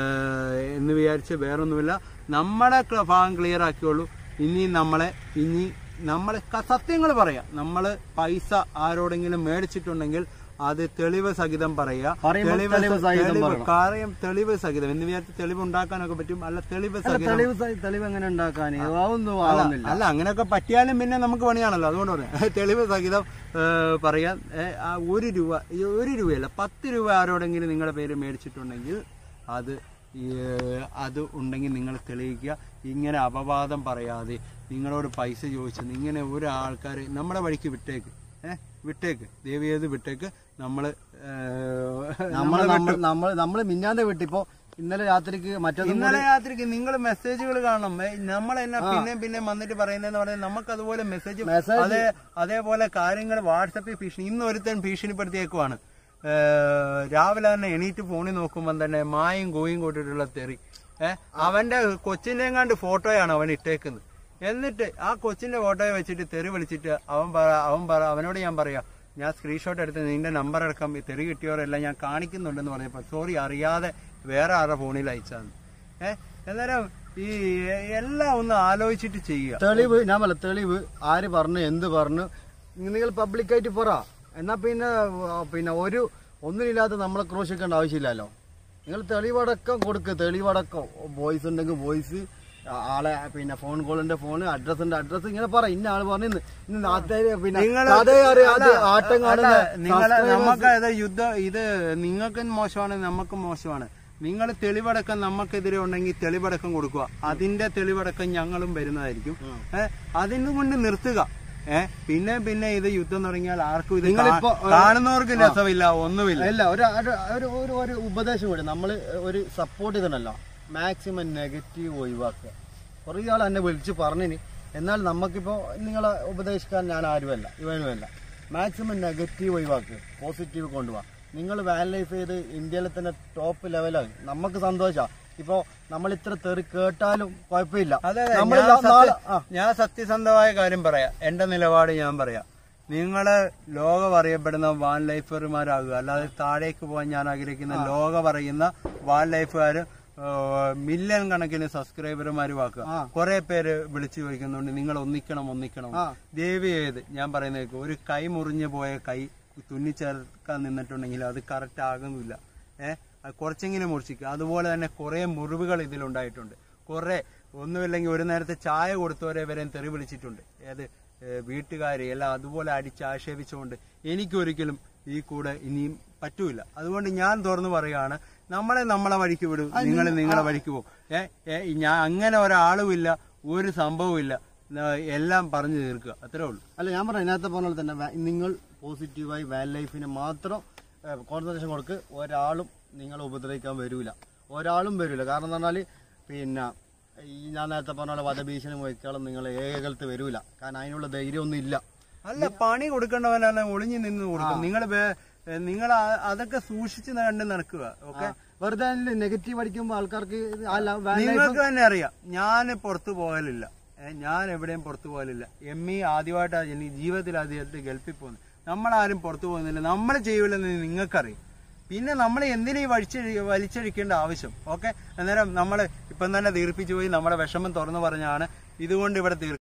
Speaker 1: എന്ന് വിചാരിച്ച് വേറൊന്നുമില്ല നമ്മുടെ ക്ല- ഭാഗം ക്ലിയർ ആക്കിയോളൂ ഇനി നമ്മളെ ഇനി നമ്മളെ ക- സത്യങ്ങൾ പറയാം നമ്മൾ പൈസ ആരോടെങ്കിലും മേടിച്ചിട്ടുണ്ടെങ്കിൽ അത് തെളിവ് സഹിതം പറയുക
Speaker 2: പറയുമ്പോൾ തെളിവ് സഹിതം
Speaker 1: തെളിവ്
Speaker 2: പറയണം.
Speaker 1: കാര്യം തെളിവ് സഹിതം എന്ന് വിചാരിച്ച് തെളിവ് ഉണ്ടാക്കാനൊക്കെ പറ്റും അല്ല തെളിവ് സഹിതം
Speaker 2: തെളിവ് സ- തെളിവ് എങ്ങനെ ഉണ്ടാക്കാൻ അതൊന്നും ആവുന്നില്ല
Speaker 1: അല്ല അങ്ങനെയൊക്കെ പറ്റിയാലും പിന്നെ നമുക്ക് പണിയാണല്ലോ അതുകൊണ്ട് പറയാം തെളിവ് സഹിതം ഏ, പറയാം ഏ, ആ ഒരു രൂപ ഈ ഒരു രൂപയല്ല പത്ത് രൂപ ആരോടെങ്കിലും നിങ്ങളുടെ പേര് മേടിച്ചിട്ടുണ്ടെങ്കിൽ അത് ഈ, അത് ഉണ്ടെങ്കിൽ നിങ്ങൾ തെളിയിക്കുക ഇങ്ങനെ അപവാദം പറയാതെ നിങ്ങളോട് പൈസ ചോദിച്ചത് ഇങ്ങനെ ഒരു ആൾക്കാർ നമ്മുടെ വഴിക്ക് വിട്ടേക്ക് ഏഹ് വിട്ടേക്ക് ദേവിയത് വിട്ടേക്ക് നമ്മള്
Speaker 2: നമ്മൾ നമ്മൾ നമ്മൾ നമ്മൾ മിന്നാന്റെ വീട്ടിപ്പോ ഇന്നലെ രാത്രിക്ക് മറ്റൊന്നും
Speaker 1: ഇന്നലെ രാത്രിക്ക് നിങ്ങൾ മെസ്സേജുകൾ കാണണം ഏ, നമ്മളെന്നാ പിന്നെയും പിന്നെയും വന്നിട്ട് പറയുന്നതെന്ന് പറഞ്ഞാൽ നമുക്ക് അതുപോലെ മെസ്സേജ്
Speaker 2: മെസ്സേജ്
Speaker 1: അതേ അതേപോലെ കാര്യങ്ങൾ വാട്സപ്പിൽ ഭീഷണി ഇന്ന് ഒരുത്തൻ ഭീഷണിപ്പെടുത്തിയേക്കുവാണ് ഏ, രാവിലെ തന്നെ എണീറ്റ് ഫോണിൽ നോക്കുമ്പോൾ തന്നെ മായും കോയും കൂട്ടിയിട്ടുള്ള തെറി ഏഹ് അവന്റെ കൊച്ചിന്റെയും കണ്ട് ഫോട്ടോയാണ് അവൻ ഇട്ടേക്കുന്നത് എന്നിട്ട് ആ കൊച്ചിന്റെ ഫോട്ടോയെ വെച്ചിട്ട് തെറി വിളിച്ചിട്ട് അവൻ പറ അവൻ പറ അവനോട് ഞാൻ പറയാം ഞാൻ സ്ക്രീൻഷോട്ട് എടുത്ത് നിന്റെ നമ്പർ അടക്കം ഈ തെറി കിട്ടിയവരെല്ലാം ഞാൻ കാണിക്കുന്നുണ്ടെന്ന് പറഞ്ഞപ്പോൾ സോറി അറിയാതെ വേറെ ആരുടെ ഫോണിൽ അയച്ചാന്ന് ഏഹ് അന്നേരം ഈ എല്ലാം ഒന്ന് ആലോചിച്ചിട്ട് ചെയ്യുക
Speaker 2: തെളിവ് ഞാൻ പറയാം തെളിവ് ആര് പറഞ്ഞു എന്ത് പറഞ്ഞു നിങ്ങൾ പബ്ലിക്കായിട്ട് പറ എന്നാ പിന്നെ ആ, പിന്നെ ഒരു ഒന്നിനില്ലാതെ നമ്മളെ ക്രോശിക്കേണ്ട ആവശ്യമില്ലല്ലോ നിങ്ങൾ തെളിവടക്കം കൊടുക്ക് തെളിവടക്കം വോയിസ് ഉണ്ടെങ്കിൽ വോയിസ് ആളെ പിന്നെ ഫോൺ കോളിന്റെ ഫോൺ അഡ്രസ്സിന്റെ അഡ്രസ്സ് ഇങ്ങനെ പറ ഇന്ന ആള് പറഞ്ഞു ഇന്ന് ഇന്ന് നാട്ടുകാര് പിന്നെ
Speaker 1: നിങ്ങള്
Speaker 2: കഥയറി അത്
Speaker 1: അല്ല,
Speaker 2: ആട്ടം
Speaker 1: അല്ല,
Speaker 2: കാണുന്ന
Speaker 1: നിങ്ങള്
Speaker 2: subscribers-
Speaker 1: നമുക്ക് ഇത് യുദ്ധം ഇത് നിങ്ങൾക്കും മോശമാണ് നമുക്കും മോശമാണ് നിങ്ങൾ തെളിവടക്കം നമുക്കെതിരെ ഉണ്ടെങ്കിൽ തെളിവടക്കം കൊടുക്കുക അതിന്റെ തെളിവടക്കം ഞങ്ങളും വരുന്നതായിരിക്കും ഏഹ് അതിനും കൊണ്ട് നിർത്തുക ഏഹ് പിന്നെ പിന്നെ ഇത് യുദ്ധം തുടങ്ങിയാൽ ആർക്കും ഇത്
Speaker 2: നിങ്ങളിപ്പോ,
Speaker 1: കാ- കാണുന്നവർക്ക് രസമില്ല ഒന്നുമില്ല
Speaker 2: അല്ല ഒരു ഒരു- ഒരു ഒരു ഒരു ഉപദേശം കൂടി നമ്മൾ ഒരു സപ്പോർട്ട് ചെയ്തണല്ലോ മാക്സിമം നെഗറ്റീവ് ഒഴിവാക്കുക കുറേ ആൾ എന്നെ വിളിച്ച് പറഞ്ഞിനി എന്നാൽ നമുക്കിപ്പോൾ നിങ്ങളെ ഉപദേശിക്കാൻ ഞാൻ ആരുമല്ല ഇവനുമല്ല മാക്സിമം നെഗറ്റീവ് ഒഴിവാക്കുക പോസിറ്റീവ് കൊണ്ടുപോവാ നിങ്ങൾ വാൻ ലൈഫ് ചെയ്ത് ഇന്ത്യയിലെ തന്നെ ടോപ്പ് ലെവലായി നമുക്ക് സന്തോഷമാണ് ഇപ്പോൾ നമ്മൾ ഇത്ര തെറി കേട്ടാലും കുഴപ്പമില്ല
Speaker 1: അതെ അതെ,
Speaker 2: നമ്മൾ
Speaker 1: ഞാൻ
Speaker 2: നാളെ
Speaker 1: സത്യ- ഞാൻ സത്യസന്ധമായ കാര്യം പറയാം എന്റെ നിലപാട് ഞാൻ പറയാം നിങ്ങള് ലോകം അറിയപ്പെടുന്ന വാൻ ലൈഫർമാരാകുക അല്ലാതെ താഴേക്ക് പോകാൻ ഞാൻ ആഗ്രഹിക്കുന്ന ലോകം അറിയുന്ന വാൻ ലൈഫുകാര് മില്യൺ കണക്കിന് സബ്സ്ക്രൈബർമാരും ആക്കുക
Speaker 2: ആ.
Speaker 1: കുറെ പേര് വിളിച്ചു ചോദിക്കുന്നുണ്ട് നിങ്ങൾ ഒന്നിക്കണം ഒന്നിക്കണം
Speaker 2: ആ.
Speaker 1: ദേവി ഏത് ഞാൻ പറയുന്നത് ഒരു കൈ മുറിഞ്ഞു പോയ കൈ തുന്നിച്ചേർക്കാൻ നിന്നിട്ടുണ്ടെങ്കിൽ അത് കറക്റ്റ് ആകുന്നില്ല ഏഹ് അത് കുറച്ചെങ്കിലും മുറിച്ചിക്കുക അതുപോലെ തന്നെ കുറെ മുറിവുകൾ ഇതിലുണ്ടായിട്ടുണ്ട് കുറെ ഒന്നുമില്ലെങ്കിൽ ഒരു നേരത്തെ ചായ കൊടുത്തവരെ വരെ തെറി വിളിച്ചിട്ടുണ്ട് ഏത് വീട്ടുകാരെ എല്ലാം അതുപോലെ അടിച്ചാക്ഷേപിച്ചുകൊണ്ട് എനിക്കൊരിക്കലും ഈ കൂടെ ഇനിയും പറ്റൂല അതുകൊണ്ട് ഞാൻ തുറന്നു പറയുകയാണ് നമ്മളെ നമ്മളെ വഴിക്ക് വിടും നിങ്ങൾ നിങ്ങളെ വഴിക്ക് പോകും ഏഹ് ഞാൻ അങ്ങനെ ഒരാളുമില്ല ഒരു സംഭവമില്ല ന- എല്ലാം പറഞ്ഞു തീർക്കുക അത്രേ ഉള്ളൂ
Speaker 2: അല്ല ഞാൻ പറഞ്ഞ ഇതിനകത്ത് പറഞ്ഞ പോലെ തന്നെ വാ- നിങ്ങൾ പോസിറ്റീവായി വാൻ ലൈഫിന് മാത്രം കോൺസെൻട്രേഷൻ കൊടുക്ക് ഒരാളും നിങ്ങളെ ഉപദ്രവിക്കാൻ വരൂല ഒരാളും വരൂല കാരണം എന്ന് പറഞ്ഞാൽ പിന്നെ ഈ ഞാൻ നേരത്തെ പറഞ്ഞ പോലെ വധഭീഷണി വയ്ക്കാളും നിങ്ങൾ ഏകകലത്ത് വരൂല കാരണം അതിനുള്ള ധൈര്യമൊന്നും ഇല്ല
Speaker 1: അല്ല പണി കൊടുക്കേണ്ടവനാണ് ഒളിഞ്ഞു നിന്ന് കൊടുക്കും നിങ്ങൾ നിങ്ങൾ അതൊക്കെ സൂക്ഷിച്ച് കണ്ട് നടക്കുക ഓക്കെ
Speaker 2: വെറുതെ നെഗറ്റീവ് അടിക്കുമ്പോൾ ആൾക്കാർക്ക് ഇത് ആ ല- van life-
Speaker 1: നിങ്ങൾക്ക് തന്നെ അറിയാം ഞാൻ പുറത്തു പോകലില്ല ഏ, ഞാൻ എവിടെയും പുറത്തു പോകലില്ല എം ഇ ആദ്യമായിട്ടാണ് എനിക്ക് ജീവിതത്തിൽ ആദ്യമായിട്ട് ഗൾഫിൽ പോകുന്നത് നമ്മളാരും പുറത്തു പോകുന്നില്ല നമ്മൾ ചെയ്യൂലെന്ന് നിങ്ങൾക്കറിയാം പിന്നെ നമ്മൾ എന്തിനീ വലിച്ചഴി വലിച്ചഴിക്കേണ്ട ആവശ്യം ഓക്കെ അന്നേരം നമ്മൾ ഇപ്പം തന്നെ ദീർപ്പിച്ചു പോയി നമ്മുടെ വിഷമം തുറന്നു പറഞ്ഞാണ് ഇതുകൊണ്ട് ഇവിടെ തീർ